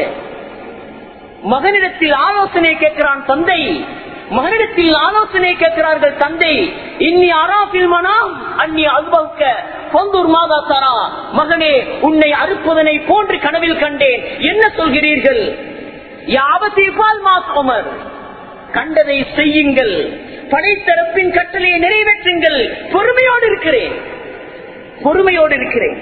மகனிடத்தில் ஆலோசனை கேட்கிறான் தந்தை மகனிடத்தில் ஆலோசனை கேட்கிறார்கள் தந்தை இன்னி அராபில் மனம் அந்நி அல்பவுக்க பொந்தூர் மாதா சாரா மகனே உன்னை அறுப்பதனை போன்று கனவில் கண்டேன் என்ன சொல்கிறீர்கள் யாவத்தீபால் மாசோமர் கண்டதை செய்யுங்கள் படைத்தரப்பின் கட்டளையை நிறைவேற்றுங்கள் பொறுமையோடு இருக்கிறேன் பொறுமையோடு இருக்கிறேன்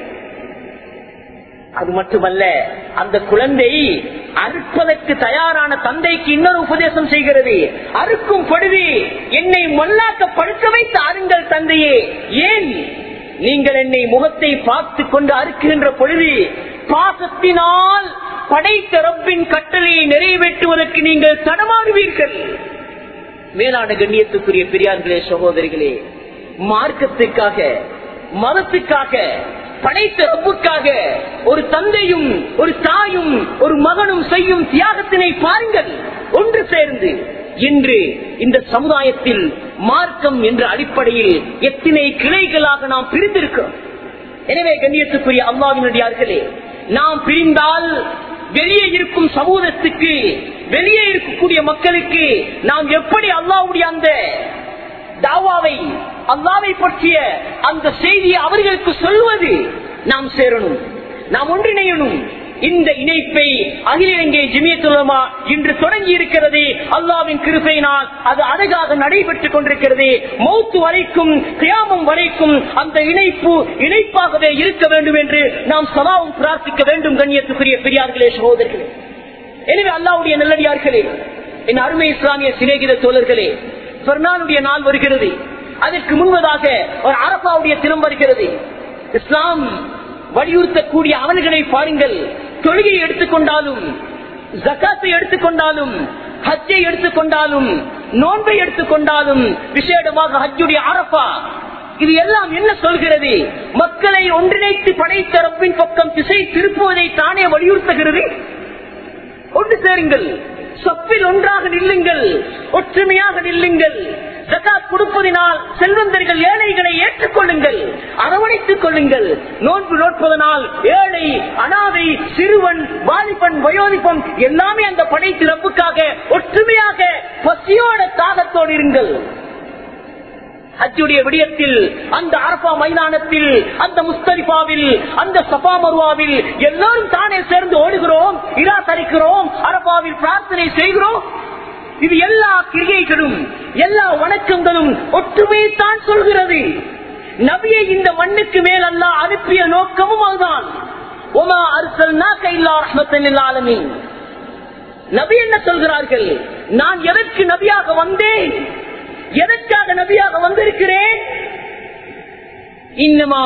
அது மட்டுமல்ல அந்த குழந்தை அறுப்பதற்கு தயாரான தந்தைக்கு இன்னொரு உபதேசம் செய்கிறது அறுக்கும் பொழுது என்னை மல்லாக்க படுக்க வைத்து அருங்கள் தந்தையே ஏன் நீங்கள் என்னை முகத்தை பார்த்து கொண்டு அறுக்கின்ற பொழுது பாசத்தினால் படைத்த ரப்பின் கட்டளையை நிறைவேற்றுவதற்கு நீங்கள் தடமாறுவீர்கள் மேலான கண்ணியத்துக்குரிய பெரியார்களே சகோதரிகளே மார்க்கத்துக்காக மதத்துக்காக படைத்த ரப்புக்காக ஒரு தந்தையும் ஒரு தாயும் ஒரு மகனும் செய்யும் தியாகத்தினை பாருங்கள் ஒன்று சேர்ந்து இன்று இந்த சமுதாயத்தில் மார்க்கம் என்ற அடிப்படையில் எத்தனை கிளைகளாக நாம் பிரிந்திருக்கிறோம் எனவே கண்ணியத்துக்குரிய அல்லாவினுடையார்களே நாம் பிரிந்தால் வெளியே இருக்கும் சமூகத்துக்கு வெளியே இருக்கக்கூடிய மக்களுக்கு நாம் எப்படி அல்லாவுடைய அந்த தாவாவை அல்லாவை பற்றிய அந்த செய்தியை அவர்களுக்கு சொல்வது நாம் சேரணும் நாம் ஒன்றிணையணும் இந்த இணைப்பை அகில இலங்கை ஜிமியத்துலமா இன்று தொடங்கி இருக்கிறது அல்லாவின் கிருப்பையினால் அது அழகாக நடைபெற்றுக் கொண்டிருக்கிறது மௌத்து வரைக்கும் கியாமம் வரைக்கும் அந்த இணைப்பு இணைப்பாகவே இருக்க வேண்டும் என்று நாம் சதாவும் பிரார்த்திக்க வேண்டும் கண்ணியத்துக்குரிய பெரியார்களே சகோதரர்களே எனவே அல்லாவுடைய நல்லடியார்களே என் அருமை இஸ்லாமிய சிநேகித தோழர்களே பெருநாளுடைய நாள் வருகிறது அதற்கு முன்பதாக ஒரு அரபாவுடைய தினம் வருகிறது இஸ்லாம் வலியுறுத்தக்கூடிய அவன்களை பாருங்கள் தொழுகையை எடுத்துக்கொண்டாலும் ஜக்காத்தை எடுத்துக்கொண்டாலும் ஹஜ்ஜை எடுத்துக்கொண்டாலும் நோன்பை எடுத்துக்கொண்டாலும் விசேடமாக ஹஜ்ஜுடைய அரபா இது எல்லாம் என்ன சொல்கிறது மக்களை ஒன்றிணைத்து படைத்த ரப்பின் பக்கம் திசை திருப்புவதை தானே வலியுறுத்துகிறது ஒன்று சேருங்கள் சொப்பில் ஒன்றாக நில்லுங்கள் ஒற்றுமையாக நில்லுங்கள் ஜகாத் கொடுப்பதினால் செல்வந்தர்கள் ஏழைகளை ஏற்றுக்கொள்ளுங்கள் அரவணைத்துக் கொள்ளுங்கள் நோன்பு நோட்பதனால் ஏழை அனாதை சிறுவன் வாலிபன் வயோதிபம் எல்லாமே அந்த படைத்து ரப்புக்காக ஒற்றுமையாக பசியோட தாகத்தோடு இருங்கள் ஹஜ்ஜுடைய விடயத்தில் அந்த அரபா மைதானத்தில் அந்த முஸ்தலிபாவில் அந்த சபா மருவாவில் எல்லாரும் தானே சேர்ந்து ஓடுகிறோம் இரா தரிக்கிறோம் அரபாவில் பிரார்த்தனை செய்கிறோம் இது எல்லா கிரிகைகளும் எல்லா வணக்கங்களும் ஒற்றுமையைத்தான் சொல்கிறது நபியை இந்த மண்ணுக்கு மேல் அல்ல அனுப்பிய நோக்கமும் அதுதான் ஒமா அரிசல்னாக்க இல்லா ரஹ்மத்தன் ஆலமீன் நபி என்ன சொல்கிறார்கள் நான் எதற்கு நபியாக வந்தேன் எதற்காக நபியாக வந்திருக்கிறேன் இன்னமா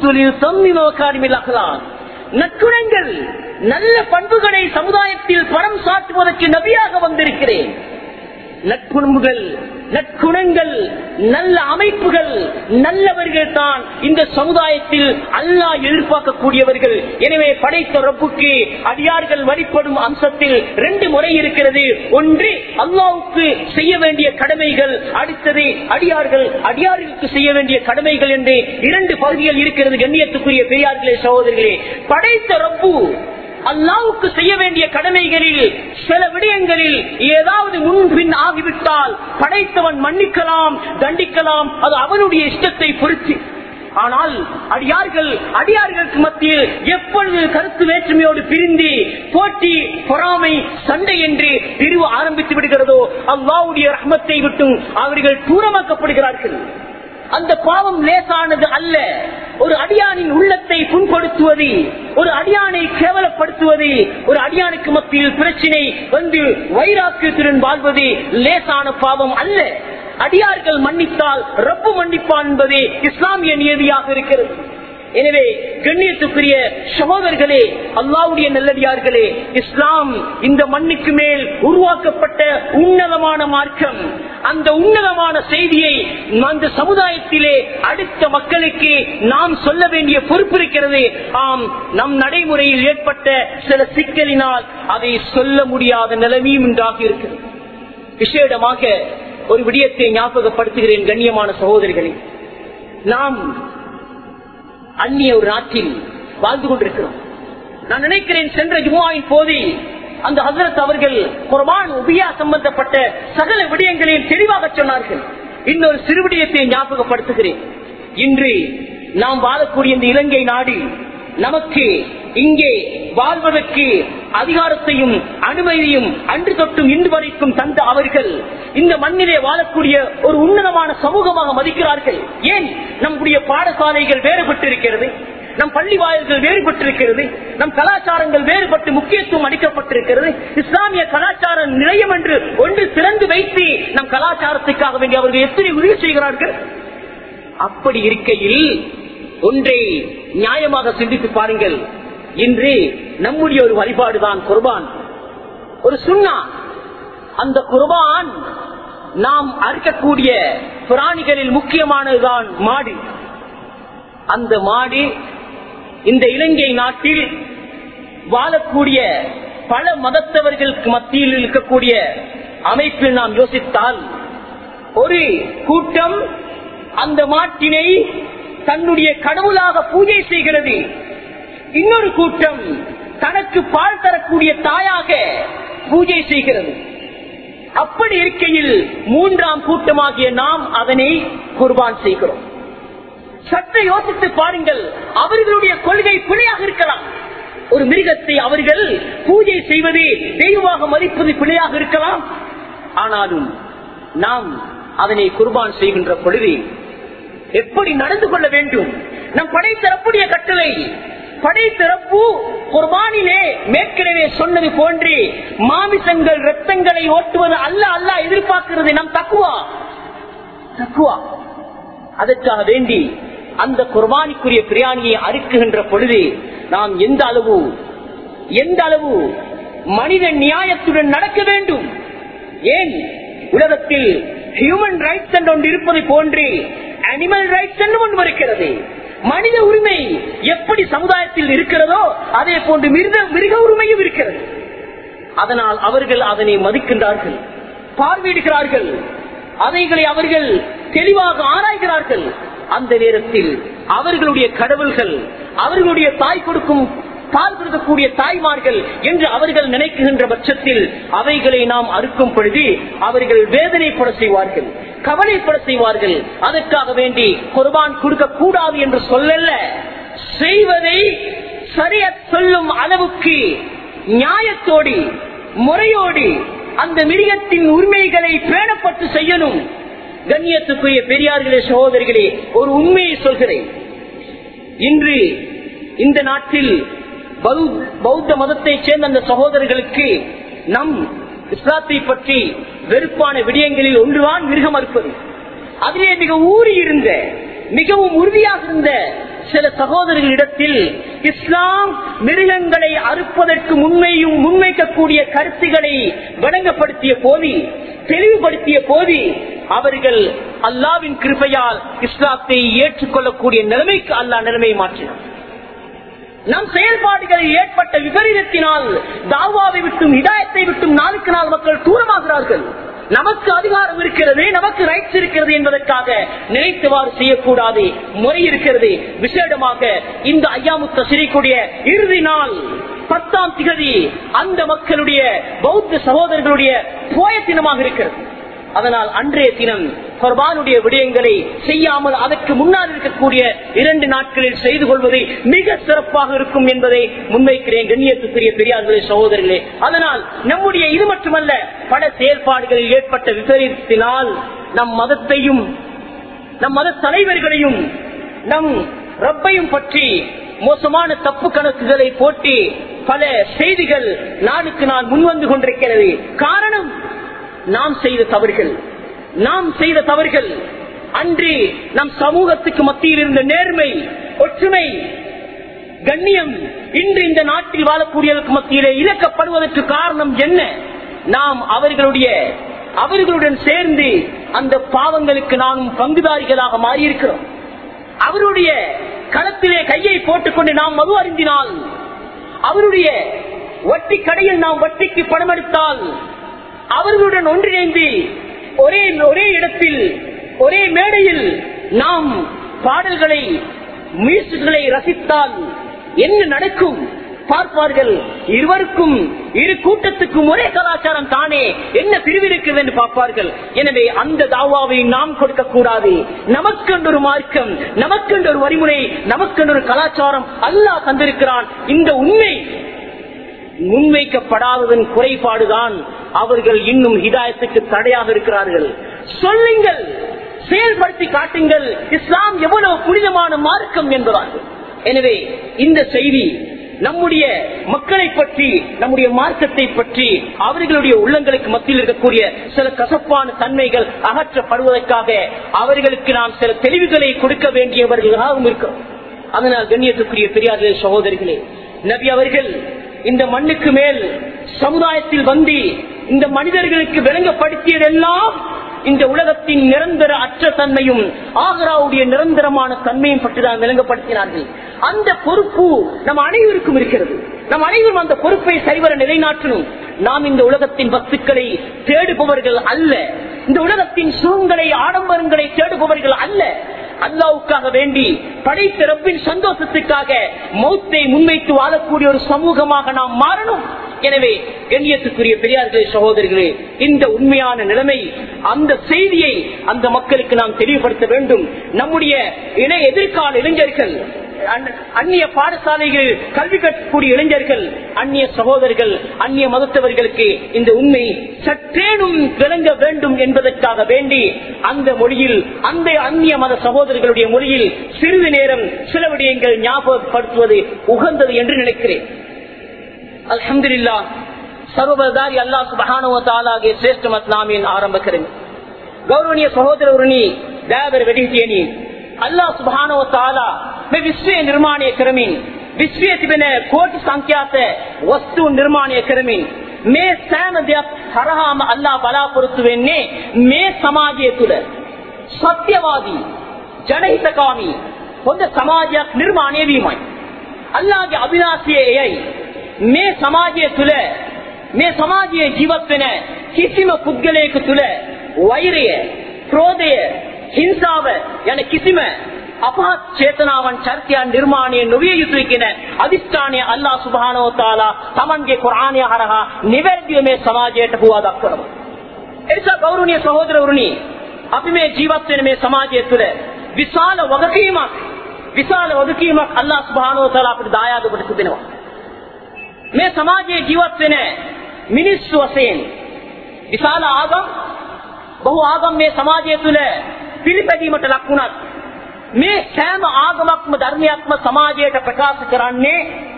நற்குணங்கள் நல்ல பண்புகளை சமுதாயத்தில் படம் சாட்டுவதற்கு நபியாக வந்திருக்கிறேன் நட்புணர்வுகள் நற்குணங்கள் நல்ல அமைப்புகள் நல்லவர்கள் தான் இந்த சமுதாயத்தில் அல்லா எதிர்பார்க்கக்கூடியவர்கள் எனவே படைத்த ரப்புக்கு அடியார்கள் வழிபடும் அம்சத்தில் ரெண்டு முறை இருக்கிறது ஒன்று அல்லாவுக்கு செய்ய வேண்டிய கடமைகள் அடுத்தது அடியார்கள் அடியார்களுக்கு செய்ய வேண்டிய கடமைகள் என்று இரண்டு பகுதிகள் இருக்கிறது கண்ணியத்துக்குரிய பெரியார்களே சகோதரர்களே படைத்த ரப்பு அல்லாவுக்கு செய்ய வேண்டிய கடமைகளில் சில விடயங்களில் ஏதாவது முன்பின் ஆகிவிட்டால் படைத்தவன் மன்னிக்கலாம் தண்டிக்கலாம் அது அவனுடைய இஷ்டத்தை பொறுத்து ஆனால் அடியார்கள் அடியார்களுக்கு மத்தியில் எப்பொழுது கருத்து வேற்றுமையோடு பிரிந்து போட்டி பொறாமை சண்டை என்று பிரிவு ஆரம்பித்து விடுகிறதோ அல்லாவுடைய ரஹ்மத்தை விட்டும் அவர்கள் தூரமாக்கப்படுகிறார்கள் அந்த பாவம் லேசானது அல்ல ஒரு அடியானின் உள்ளத்தை புண்படுத்துவது ஒரு அடியானை கேவலப்படுத்துவது ஒரு அடியானுக்கு மத்தியில் பிரச்சினை வந்து வைராக்கியத்துடன் வாழ்வது லேசான பாவம் அல்ல அடியார்கள் மன்னித்தால் ரப்பு மன்னிப்பான் என்பதே இஸ்லாமிய நியதியாக இருக்கிறது எனவே கண்ணியத்துக்குரிய சகோதரர்களே அல்லாவுடைய நல்லடியார்களே இஸ்லாம் இந்த மண்ணுக்கு மேல் உருவாக்கப்பட்ட உன்னதமான மார்க்கம் அந்த உன்னதமான செய்தியை அந்த சமுதாயத்திலே அடுத்த மக்களுக்கு நாம் சொல்ல வேண்டிய பொறுப்பு இருக்கிறது ஆம் நம் நடைமுறையில் ஏற்பட்ட சில சிக்கலினால் அதை சொல்ல முடியாத நிலைமையும் உண்டாகி இருக்கிறது விசேடமாக ஒரு விடயத்தை ஞாபகப்படுத்துகிறேன் கண்ணியமான சகோதரிகளே நாம் அந்நிய ஒரு நாட்டில் வாழ்ந்து கொண்டிருக்கிறோம் நான் நினைக்கிறேன் சென்ற ஜுமாவின் போது அந்த ஹசரத் அவர்கள் குர்பான் உபியா சம்பந்தப்பட்ட சகல விடயங்களையும் தெளிவாக சொன்னார்கள் இன்னொரு சிறு விடயத்தை ஞாபகப்படுத்துகிறேன் இன்று நாம் வாழக்கூடிய இந்த இலங்கை நாடு நமக்கு இங்கே வாழ்வதற்கு அதிகாரத்தையும் அனுமதியும் அன்று தொட்டும் இன்று வரைக்கும் தந்த அவர்கள் இந்த மண்ணிலே வாழக்கூடிய ஒரு உன்னதமான சமூகமாக மதிக்கிறார்கள் ஏன் நம்முடைய பாடசாலைகள் வேறுபட்டிருக்கிறது நம் பள்ளி வாயில்கள் வேறுபட்டிருக்கிறது நம் கலாச்சாரங்கள் வேறுபட்டு முக்கியத்துவம் அளிக்கப்பட்டிருக்கிறது இஸ்லாமிய கலாச்சார நிலையம் என்று ஒன்று திறந்து வைத்து நம் கலாச்சாரத்துக்காக வேண்டி அவர்கள் எத்தனை உதவி செய்கிறார்கள் அப்படி இருக்கையில் ஒன்றை நியாயமாக சிந்தித்து பாருங்கள் இன்று நம்முடைய ஒரு வழிபாடுதான் குர்பான் ஒரு சுண்ணா அந்த குர்பான் நாம் அறுக்கக்கூடிய பிராணிகளில் முக்கியமானதுதான் மாடு அந்த மாடு இந்த இலங்கை நாட்டில் வாழக்கூடிய பல மதத்தவர்களுக்கு மத்தியில் இருக்கக்கூடிய அமைப்பில் நாம் யோசித்தால் ஒரு கூட்டம் அந்த மாட்டினை தன்னுடைய கடவுளாக பூஜை செய்கிறது இன்னொரு கூட்டம் தனக்கு பால் தரக்கூடிய தாயாக பூஜை செய்கிறது அப்படி இருக்கையில் மூன்றாம் கூட்டமாகிய நாம் அதனை குர்பான் செய்கிறோம் சற்று யோசித்து பாருங்கள் அவர்களுடைய கொள்கை பிழையாக இருக்கலாம் ஒரு மிருகத்தை அவர்கள் பூஜை செய்வது தெய்வமாக மதிப்பது பிழையாக இருக்கலாம் ஆனாலும் நாம் அதனை குர்பான் செய்கின்ற பொழுது எப்படி நடந்து கொள்ள வேண்டும் நம் படைத்தரப்புடைய கட்டளை படைத்தரப்பு குர்பானிலே மேற்கனவே சொன்னது போன்று மாமிசங்கள் ரத்தங்களை ஓட்டுவது அல்ல அல்ல எதிர்பார்க்கிறது நம் தக்குவா தக்குவா அதற்காக வேண்டி அந்த குர்பானிக்குரிய பிரியாணியை அறுக்குகின்ற பொழுது நாம் எந்த அளவு எந்த அளவு மனித நியாயத்துடன் நடக்க வேண்டும் ஏன் உலகத்தில் ஹியூமன் ரைட்ஸ் என்று ஒன்று இருப்பதை போன்று அனிமல் ரைட்ஸ் என்று ஒன்று இருக்கிறது மனித உரிமை எப்படி சமுதாயத்தில் இருக்கிறதோ அதே போன்று மிருக மிருக உரிமையும் இருக்கிறது அதனால் அவர்கள் அதனை மதிக்கின்றார்கள் பார்வையிடுகிறார்கள் அவைகளை அவர்கள் தெளிவாக ஆராய்கிறார்கள் அந்த நேரத்தில் அவர்களுடைய கடவுள்கள் அவர்களுடைய தாய் கொடுக்கும் பால் கொடுக்கக்கூடிய தாய்மார்கள் என்று அவர்கள் நினைக்குகின்ற பட்சத்தில் அவைகளை நாம் அறுக்கும் பொழுது அவர்கள் வேதனைப்பட செய்வார்கள் கவலைப்பட செய்வார்கள் அதற்காக வேண்டி குர்பான் கொடுக்க கூடாது என்று சொல்லல செய்வதை சரிய சொல்லும் அளவுக்கு நியாயத்தோடு முறையோடு அந்த மிருகத்தின் உரிமைகளை பேணப்பட்டு செய்யணும் கண்ணியத்துக்குரிய பெரியார்களே சகோதரிகளே ஒரு உண்மையை சொல்கிறேன் இன்று இந்த நாட்டில் பௌத்த மதத்தைச் சேர்ந்த அந்த சகோதரர்களுக்கு நம் இஸ்லாத்தை பற்றி வெறுப்பான விடயங்களில் ஒன்றுதான் மிருகம் அறுப்பது அதிலே மிக ஊறி இருந்த மிகவும் உறுதியாக இருந்த சில சகோதரர்களிடத்தில் இஸ்லாம் மிருகங்களை அறுப்பதற்கு முன்மையும் முன்வைக்கக்கூடிய கருத்துக்களை வழங்கப்படுத்திய போது தெளிவுபடுத்திய போது அவர்கள் அல்லாவின் கிருப்பையால் இஸ்லாத்தை ஏற்றுக்கொள்ளக்கூடிய நிலைமைக்கு அல்லா நிலைமை மாற்றினார் நம் செயல்பாடுகளில் ஏற்பட்ட விபரீதத்தினால் தாவாவை விட்டும் இதாயத்தை விட்டும் நாளுக்கு நாள் மக்கள் தூரமாகிறார்கள் நமக்கு அதிகாரம் இருக்கிறது நமக்கு ரைட்ஸ் இருக்கிறது என்பதற்காக நினைத்தவாறு செய்யக்கூடாது முறை இருக்கிறது விசேடமாக இந்த ஐயாமுத்த சிரிக்கூடிய இறுதி நாள் பத்தாம் திகதி அந்த மக்களுடைய பௌத்த சகோதரர்களுடைய போய தினமாக இருக்கிறது அதனால் அன்றைய தினம் குர்பானுடைய விடயங்களை செய்யாமல் அதற்கு முன்னால் இருக்கக்கூடிய இரண்டு நாட்களில் செய்து கொள்வது மிக சிறப்பாக இருக்கும் என்பதை முன்வைக்கிறேன் கண்ணியத்துக்குரிய பெரியார்களே சகோதரர்களே அதனால் நம்முடைய இது மட்டுமல்ல பல செயல்பாடுகளில் ஏற்பட்ட விபரீதத்தினால் நம் மதத்தையும் நம் மத தலைவர்களையும் நம் ரப்பையும் பற்றி மோசமான தப்பு கணக்குகளை போட்டு பல செய்திகள் நாளுக்கு நாள் முன்வந்து கொண்டிருக்கிறது காரணம் நாம் செய்த தவறுகள் நாம் செய்த தவறுகள் அன்று நம் சமூகத்துக்கு மத்தியில் இருந்த நேர்மை ஒற்றுமை கண்ணியம் இன்று இந்த நாட்டில் வாழக்கூடியவர்களுக்கு மத்தியிலே இழக்கப்படுவதற்கு காரணம் என்ன நாம் அவர்களுடைய அவர்களுடன் சேர்ந்து அந்த பாவங்களுக்கு நாமும் பங்குதாரிகளாக மாறியிருக்கிறோம் அவருடைய களத்திலே கையை போட்டுக்கொண்டு நாம் மது அருந்தினால் அவருடைய வட்டி கடையில் நாம் வட்டிக்கு பணம் எடுத்தால் அவர்களுடன் ஒன்றிணைந்து ஒரே ஒரே இடத்தில் ஒரே மேடையில் நாம் பாடல்களை முயற்சிகளை ரசித்தால் என்ன நடக்கும் பார்ப்பார்கள் இருவருக்கும் இரு கூட்டத்துக்கும் ஒரே கலாச்சாரம் தானே என்ன பிரிவிருக்கிறது என்று பார்ப்பார்கள் எனவே அந்த தாவாவை நாம் கொடுக்க கூடாது நமக்கென்று ஒரு மார்க்கம் நமக்கென்று ஒரு வழிமுறை நமக்கென்று ஒரு கலாச்சாரம் அல்லாஹ் தந்திருக்கிறான் இந்த உண்மை முன்வைக்கப்படாததன் குறைபாடுதான் அவர்கள் இன்னும் ஹிதாயத்துக்கு தடையாக இருக்கிறார்கள் சொல்லுங்கள் செயல்படுத்தி காட்டுங்கள் இஸ்லாம் எவ்வளவு புனிதமான மார்க்கம் என்பதார்கள் எனவே இந்த செய்தி நம்முடைய மக்களை பற்றி நம்முடைய மார்க்கத்தை பற்றி அவர்களுடைய உள்ளங்களுக்கு மத்தியில் இருக்கக்கூடிய சில கசப்பான தன்மைகள் அகற்றப்படுவதற்காக அவர்களுக்கு நாம் சில தெளிவுகளை கொடுக்க வேண்டியவர்களாகவும் இருக்கிறோம் அதனால் கண்ணியத்துக்குரிய பெரியார்களே சகோதரிகளே நபி அவர்கள் இந்த மண்ணுக்கு மேல் சமுதாயத்தில் வந்து இந்த மனிதர்களுக்கு விளங்கப்படுத்தியதெல்லாம் இந்த உலகத்தின் நிரந்தர அற்ற தன்மையும் ஆகராவுடைய நிரந்தரமான தன்மையும் பற்றிதான் விளங்கப்படுத்தினார்கள் அந்த பொறுப்பு நம் அனைவருக்கும் இருக்கிறது நம் அனைவரும் அந்த பொறுப்பை சரிவர நிலைநாட்டணும் நாம் இந்த உலகத்தின் வஸ்துக்களை தேடுபவர்கள் அல்ல இந்த உலகத்தின் சுகங்களை ஆடம்பரங்களை தேடுபவர்கள் அல்ல அல்லாவுக்காக வேண்டி படைத்த ரப்பின் சந்தோஷத்துக்காக மௌத்தை முன்வைத்து வாழக்கூடிய ஒரு சமூகமாக நாம் மாறணும் எனவே கண்ணியத்துக்குரிய பெரியார்களே சகோதரிகளே இந்த உண்மையான நிலைமை அந்த செய்தியை அந்த மக்களுக்கு நாம் தெளிவுபடுத்த வேண்டும் நம்முடைய இணை எதிர்கால இளைஞர்கள் அந்நிய பாடசாலைகள் கல்வி கற்கக்கூடிய இளைஞர்கள் அந்நிய சகோதரர்கள் அந்நிய மதத்தவர்களுக்கு இந்த உண்மை சற்றேனும் விளங்க வேண்டும் என்பதற்காக வேண்டி அந்த மொழியில் அந்த அந்நிய மத சகோதரர்களுடைய மொழியில் சிறிது நேரம் சில விடயங்கள் ஞாபகப்படுத்துவது உகந்தது என்று நினைக்கிறேன் அலமதுல்லா சர்வதாரி அல்லா சுபகானுவத்தாலாகிய ಶ್ರೇಷ್ಠ ಮತ್ನಾಮಿನ್ ಆರಂಭ ಕರೆಮಿ ಗೌರವನೀಯ ಸಹೋದರವರುನಿ ದಯಾವರ ವೆಡಿಹಿತಿಯನಿ ಅಲ್ಲಾ ಸುಬಹಾನುವತಾಲ ಮೆ ವಿಶ್ವ ನಿರ್ಮಾಣೀಯ ಕರಮೀನ್ ವಿಶ್ವ තිබෙන කෝටි සංඛ්‍යාත වස්තු නිර්මාණය කරමින් මේ සෑම දෙයක් හරහාම අල්ලා බලාපොරොත්තු වෙන්නේ මේ සමාජය තුළ සත්‍යවාදී ජනහිතකාමී හොඳ සමාජයක් නිර්මාණය වීමයි අල්ලාගේ අභිලාෂය එයයි මේ සමාජය තුළ මේ සමාජයේ ජීවත් වෙන කිසිම පුද්ගලයෙකු තුළ වෛරය ක්‍රෝධය හිංසාව යන කිසිම අපහත් චේතනාවන් චර්තයන් නිර්මාණය නොවිය යුතුයි කියන අධිෂ්ඨානය අල්ලා සුබ්හානහු තාලා Tamanගේ කුර්ආනය හරහා නිවැරදිව මේ සමාජයට හුවා දක්වනවා. එනිසා ගෞරවනීය සහෝදරවරුනි අපි මේ ජීවත් වෙන මේ සමාජය තුළ විශාල වගකීමක් විශාල වගකීමක් අල්ලා සුබ්හානහු තාලා අපිට දායාද කොට තිබෙනවා. මේ සමාජයේ ජීවත් වෙන මිනිස්සු වශයෙන් විශාල ආගම් බහු ආගම් මේ සමාජය තුළ පිළිපැදීමට ලක් වුණත් මේ සෑම ආගමක්ම ධර්මයක්ම සමාජයට ප්‍රකාශ කරන්නේ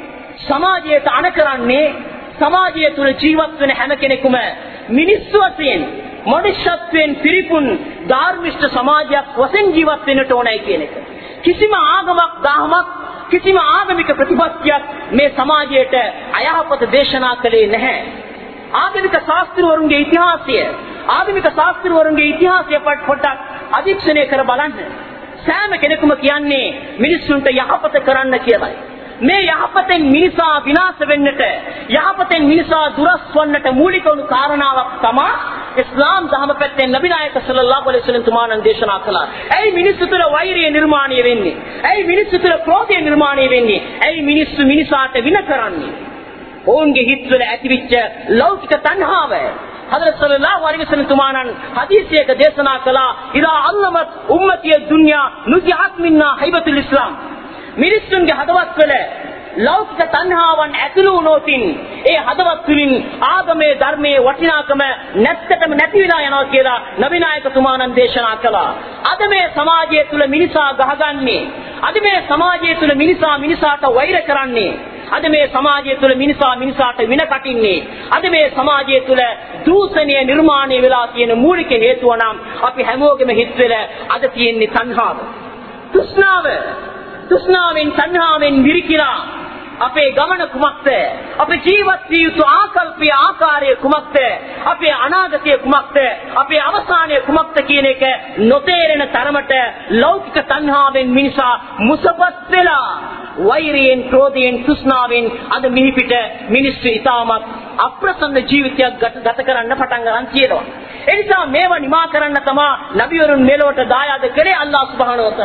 සමාජයට අණ කරන්නේ සමාජය තුළ ජීවත් වෙන හැම කෙනෙකුම මිනිස්සු වශයෙන් මනුෂ්‍යත්වයෙන් පිරිපුන් ධාර්මිෂ්ඨ සමාජයක් වශයෙන් ජීවත් වෙන්නට ඕනයි කියන එක. කිසිම ආගමක් දහමක් කිසිම ආගමික ප්‍රතිපත්තියක් මේ සමාජයට අයහපත දේශනා කළේ නැහැ. ආගමික ශාස්ත්‍රවරුන්ගේ ඉතිහාසය ආගමික ශාස්ත්‍රවරුන්ගේ ඉතිහාසය පොඩ්ඩක් අධීක්ෂණය කර බලන්න. සෑම කෙනෙකුම කියන්නේ මිනිස්සුන්ට යහපත කරන්න කියලායි. මේ යහපතෙන් මිනිසා විනාශ වෙන්නට යහපතෙන් මිනිසා දුරස් වන්නට මූලික වුණු කාරණාවක් තමා ඉස්ලාම් දහම පැත්තෙන් නබිනායක සල්ලල්ලාහු අලයිහි වසල්ලම් තුමාණන් දේශනා කළා. ඇයි මිනිස්සු තුළ වෛරය නිර්මාණය වෙන්නේ? ඇයි මිනිස්සු තුළ ක්‍රෝධය නිර්මාණය වෙන්නේ? ඇයි මිනිස්සු මිනිසාට වින කරන්නේ? ඔවුන්ගේ හිත්වල ඇතිවිච්ච ලෞකික තණ්හාව හදරත් සල්ලල්ලාහු අලයිහි වසල්ලම් තුමාණන් හදීසියක දේශනා කළා ඉදා අල්ලමත් උම්මතිය දුන්යා නුජිහත් මින්නා හයිබතුල් ඉස්ලාම් මිනිස්සුන්ගේ හදවත් වල ලෞකික තණ්හාවන් ඇතුළු වුණොතින් ඒ හදවත් තුලින් ආගමේ ධර්මයේ වටිනාකම නැත්තටම නැති වෙලා යනවා කියලා නබිනායකතුමාණන් දේශනා කළා. අද මේ සමාජය තුල මිනිසා ගහගන්නේ අද මේ සමාජය තුල මිනිසා මිනිසාට වෛර කරන්නේ අද මේ සමාජය තුළ මිනිසා මිනිසාට වින කටින්නේ අද මේ සමාජය තුළ දූෂණය නිර්මාණය වෙලා තියෙන මූලික හේතුව නම් අපි හැමෝගෙම හිත්වෙල අද තියෙන්නේ තණ්හාව තෘෂ්ණාව තෘෂ්ණාවෙන් තණ්හාවෙන් විරිකිලා අපේ ගමන කුමක්ද අපේ ජීවත් විය යුතු ආකල්පය ආකාරය කුමක්ද අපේ අනාගතය කුමක්ද අපේ අවසානය කුමක්ද කියන එක නොතේරෙන තරමට ලෞකික තණ්හාවෙන් මිනිසා මුසපත් වෙලා වෛරයෙන් ක්‍රෝධයෙන් තෘෂ්ණාවෙන් අද මිහිපිට මිනිස්සු ඉතාමත් අප්‍රසන්න ජීවිතයක් ගත කරන්න පටන් ගන්න තියෙනවා එනිසා මේවා නිමා කරන්න තමා නබිවරුන් මෙලොවට දායාද කරේ අල්ලාහ් සුබ්හානහු වතාලා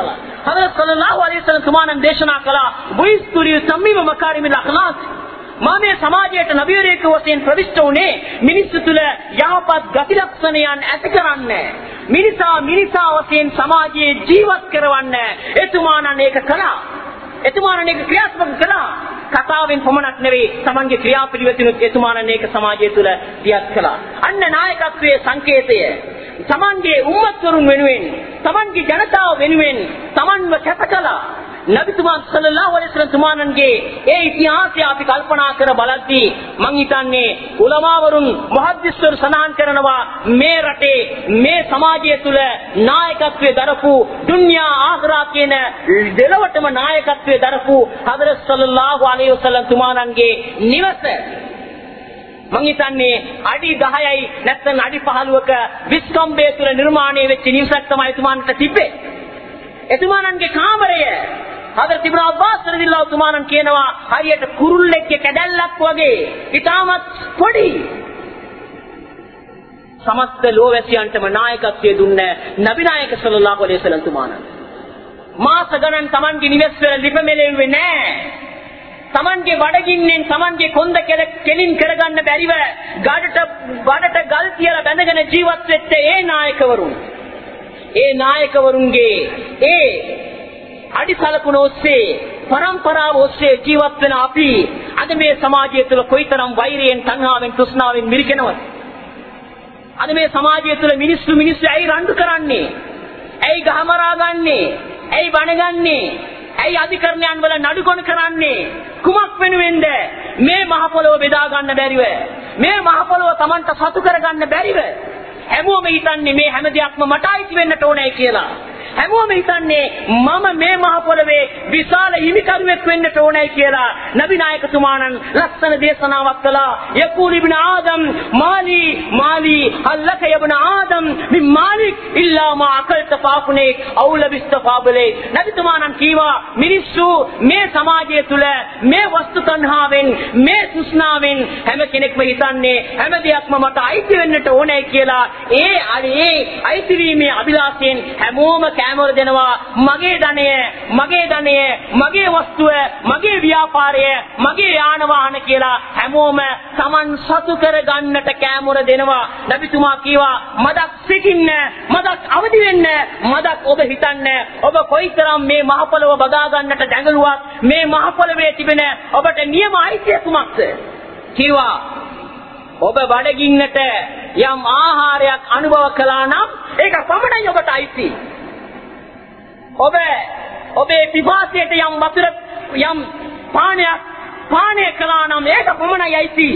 හදරත් සල්ලල්ලාහු අලයිහි වසල්ලම් තුමාණන් දේශනා කළා බුයිස්තුරිය සම්මිව මකාරිමිල් අඛලාස් මා මේ සමාජයට නබිවරයෙකු වශයෙන් ප්‍රවිෂ්ඨ වුණේ මිනිස්සු තුළ යහපත් ගති ලක්ෂණයන් ඇති කරන්නේ මිනිසා මිනිසා වශයෙන් සමාජයේ ජීවත් කරවන්න එතුමාණන් ඒක කළා එතුමාණන් ඒක ක්‍රියාත්මක කළා කතාවෙන් පමණක් නෙවෙයි තමන්ගේ ක්‍රියාපිළිවෙතිනුත් එතුමාණන් ඒක සමාජය තුළ දියත් කළා අන්න නායකත්වයේ සංකේතය තමන්ගේ උම්මත්වරුන් වෙනුවෙන් තමන්ගේ ජනතාව වෙනුවෙන් තමන්ව කැප කළා නබිතුමා සල්ලල්ලාහු අලයිහි වසල්ලම් තුමාණන්ගේ ඒ ඉතිහාසය අපි කල්පනා කර බලද්දී මං හිතන්නේ උලමාවරුන් මුහද්දිස්වරු සඳහන් කරනවා මේ රටේ මේ සමාජය තුළ නායකත්වයේ දරපු දුන්යා ආඛරා කියන දෙලොවටම නායකත්වයේ දරපු හදරත් සල්ලල්ලාහු අලයිහි වසල්ලම් තුමාණන්ගේ නිවස මං හිතන්නේ අඩි 10යි නැත්නම් අඩි 15ක විස්කම්බේ තුල නිර්මාණය වෙච්ච නිවසක් තමයි එතුමාන්ට තිබ්බේ. එතුමානන්ගේ කාමරය හදරත් ඉබ්න අබ්බාස් රදිල්ලාහු තුමානන් කියනවා හරියට කුරුල්ලෙක්ගේ කැඩැල්ලක් වගේ. ඊටමත් පොඩි. සමස්ත ලෝවැසියන්ටම නායකත්වයේ දුන්න නබි නායක සල්ලල්ලාහු අලයිහි වසල්ලම් තුමානන්. මාස ගණන් Tamanගේ නිවෙස් වල ලිපමෙලෙන්නේ නැහැ. තමන්ගේ බඩගින්නෙන් තමන්ගේ කොන්ද කෙලින් කරගන්න බැරිව ගඩට බඩට ගල් කියලා බැඳගෙන ජීවත් වෙච්ච ඒ නායකවරුන් ඒ නායකවරුන්ගේ ඒ අඩිසලකුණ ඔස්සේ පරම්පරාව ඔස්සේ ජීවත් වෙන අපි අද මේ සමාජය තුළ කොයිතරම් වෛරයෙන් තණ්හාවෙන් තෘෂ්ණාවෙන් මිරිකෙනවද අද මේ සමාජය තුළ මිනිස්සු මිනිස්සු ඇයි රණ්ඩු කරන්නේ ඇයි ගහමරා ගන්නේ ඇයි බණගන්නේ ඇයි අධිකරණයන් වල නඩුගොන කරන්නේ කුමක් වෙනුවෙන්ද මේ මහ පොළොව බෙදා ගන්න බැරිව මේ මහ පොළොව Tamanට සතු කරගන්න බැරිව හැමෝම හිතන්නේ මේ හැම දෙයක්ම මට අයිති වෙන්නට ඕනේ කියලා හැමෝම හිතන්නේ මම මේ මහ පොළවේ විශාල හිමිකරුවෙක් වෙන්නට ඕනේ කියලා නබි නායකතුමාණන් ලස්සන දේශනාවක් කළා යකූල් ඉබ්න ආදම් මාලි මාලි අල්ලක යබ්න ආදම් මින් මාලික් ඉල්ලා මා අකල්ත පාපුනේ අවුල විස්තෆාබලේ නබිතුමාණන් කීවා මිනිස්සු මේ සමාජය තුල මේ වස්තු තණ්හාවෙන් මේ තෘෂ්ණාවෙන් හැම කෙනෙක්ම හිතන්නේ හැම දෙයක්ම මට අයිති වෙන්නට ඕනේ කියලා ඒ ඒ අයිතිවීමේ අභිලාෂයෙන් හැමෝම කෑමවල දෙනවා මගේ ධනය මගේ ධනය මගේ වස්තුව මගේ ව්‍යාපාරය මගේ යාන වාහන කියලා හැමෝම Taman සතු කර ගන්නට කෑමවල දෙනවා නබිතුමා කීවා මදක් සිටින්න මදක් අවදි වෙන්න මදක් ඔබ හිතන්න ඔබ කොයිතරම් මේ මහ පොළව බදා ගන්නට දැඟලුවත් මේ මහ පොළවේ තිබෙන ඔබට නියම අයිතිය කුමක්ද කිව්වා ඔබ බඩගින්නට යම් ආහාරයක් අනුභව කළා නම් ඒක පමණයි ඔබට අයිති. ඔබ ඔබේ පිපාසයට යම් වතුර යම් පානයක් පානය කළා නම් ඒක පමණයි අයිති.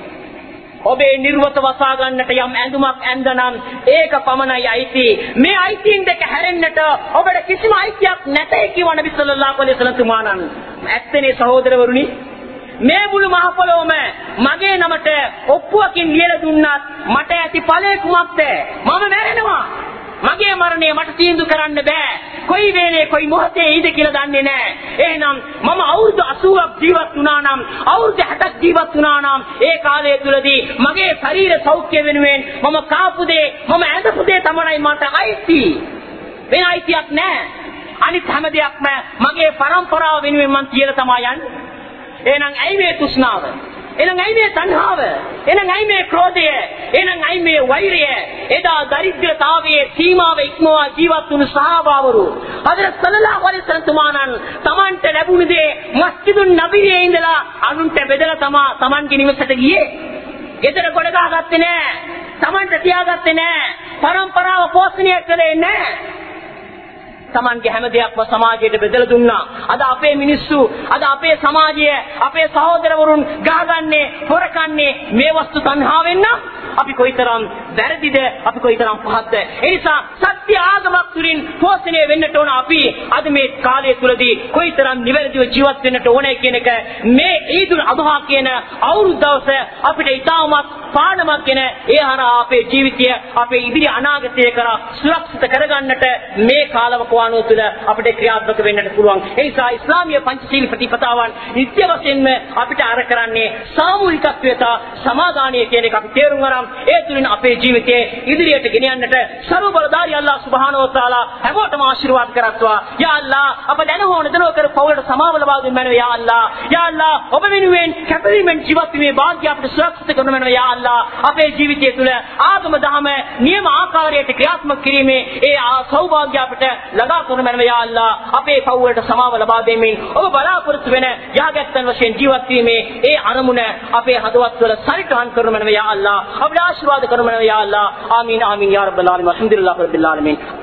ඔබේ නිර්වත වසා ගන්නට යම් ඇඳුමක් ඇඳනම් ඒක පමණයි අයිති. මේ අයිතීන් දෙක හැරෙන්නට ඔබට කිසිම අයිතියක් නැතයි කිව්ව නබි සල්ලල්ලාහු අලයිහි වසල්ලම් තුමාණන්. ඇත්තනේ සහෝදරවරුනි මේ මුළු මහ පොළොවම මගේ නමට ඔප්පුවකින් ලියලා දුන්නත් මට ඇති ඵලය කුමක්ද? මම මැරෙනවා. මගේ මරණය මට තීන්දුව කරන්න බෑ. කොයි වේලේ කොයි මොහොතේ ඉද කියලා දන්නේ නෑ. එහෙනම් මම අවුරුදු 80ක් ජීවත් වුණා නම් අවුරුදු 60ක් ජීවත් වුණා නම් ඒ කාලය තුලදී මගේ ශරීර සෞඛ්‍ය වෙනුවෙන් මම කාපු දේ මම ඇඳපු දේ තමයි මට අයිති. වෙන අයිතියක් නෑ. අනිත් හැම දෙයක්ම මගේ પરම්පරාව වෙනුවෙන් මම කියලා තමයි යන්නේ. එහෙනම් ඇයි මේ තෘෂ්ණාව? එහෙනම් ඇයි මේ තණ්හාව? එහෙනම් ඇයි මේ ක්‍රෝධය? එහෙනම් ඇයි මේ වෛරය? එදා දරිද්‍රතාවයේ සීමාව ඉක්මවා ජීවත් වුණු සහාබාවරු හදරත් සල්ලල්ලාහු අලයිහි වසල්ලම් තුමාණන් Tamanට ලැබුණ දේ මස්ජිදුන් නබියේ ඉඳලා අනුන්ට බෙදලා තමා Tamanගේ නිවසට ගියේ. ගෙදර ගොඩ ගහගත්තේ නෑ. Tamanට තියාගත්තේ නෑ. පරම්පරාව පෝෂණය කළේ නෑ. Tamanගේ හැම දෙයක්ම සමාජයට බෙදලා දුන්නා. අද අපේ මිනිස්සු, අද අපේ සමාජය, අපේ සහෝදරවරුන් ගහගන්නේ, හොරකන්නේ මේ වස්තු තණ්හාවෙන් නම් අපි කොයිතරම් වැරදිද, අපි කොයිතරම් පහත්ද. ඒ නිසා සත්‍ය ආගමක් තුලින් පෝෂණය වෙන්නට ඕන අපි අද මේ කාලය තුලදී කොයිතරම් නිවැරදිව ජීවත් වෙන්නට ඕනේ කියන එක මේ ඊදුල් අදහා කියන අවුරුදු දවස අපිට ඉතාමත් පාඩමක්ගෙන ඒ හරහා අපේ ජීවිතය අපේ ඉදිරි අනාගතය කරා සුරක්ෂිත කරගන්නට මේ කාලවකවානුව තුළ අපිට ක්‍රියාත්මක වෙන්නට පුළුවන්. ඒ නිසා ඉස්ලාමීය පංචශීල ප්‍රතිපදාවන් නිත්‍ය වශයෙන්ම අපිට අර කරන්නේ සාමූහිකත්වය සහ සමාදානය කියන එක අපි තේරුම් අරන් ඒ තුලින් අපේ ජීවිතයේ ඉදිරියට ගෙන යන්නට ਸਰව බලධාරී අල්ලාහ් සුබ්හානහු වතාලා හැමෝටම ආශිර්වාද කරත්වා. යා අල්ලා අප දැන හෝ නොදැනුව කර පවුලට සමාව ලබා දෙන්න මැනව යා අල්ලා යා අල්ලා ඔබ වෙනුවෙන් කැපවීමෙන් ජීවත් වීමේ භාග්‍ය අපට සුරක්ෂිත කරනු මැනව යා අල්ලා අපේ ජීවිතය තුළ ආගම දහම නියම ආකාරයට ක්‍රියාත්මක කිරීමේ ඒ සෞභාග්‍ය අපට ළඟා කරනු මැනව යා අල්ලා අපේ පවුලට සමාව ලබා දෙමින් ඔබ බලාපොරොත්තු වෙන යහගැත්තන් වශයෙන් ජීවත් වීමේ ඒ අරමුණ අපේ හදවත් වල සරිතහන් කරනු මැනව යා අල්ලා අපට ආශිර්වාද කරනු මැනව යා අල්ලා ආමීන් ආමීන් යා රබ්බල් ආලමීන් අල්හම්දුලිල්ලාහ් රබ්බිල් ආලමීන්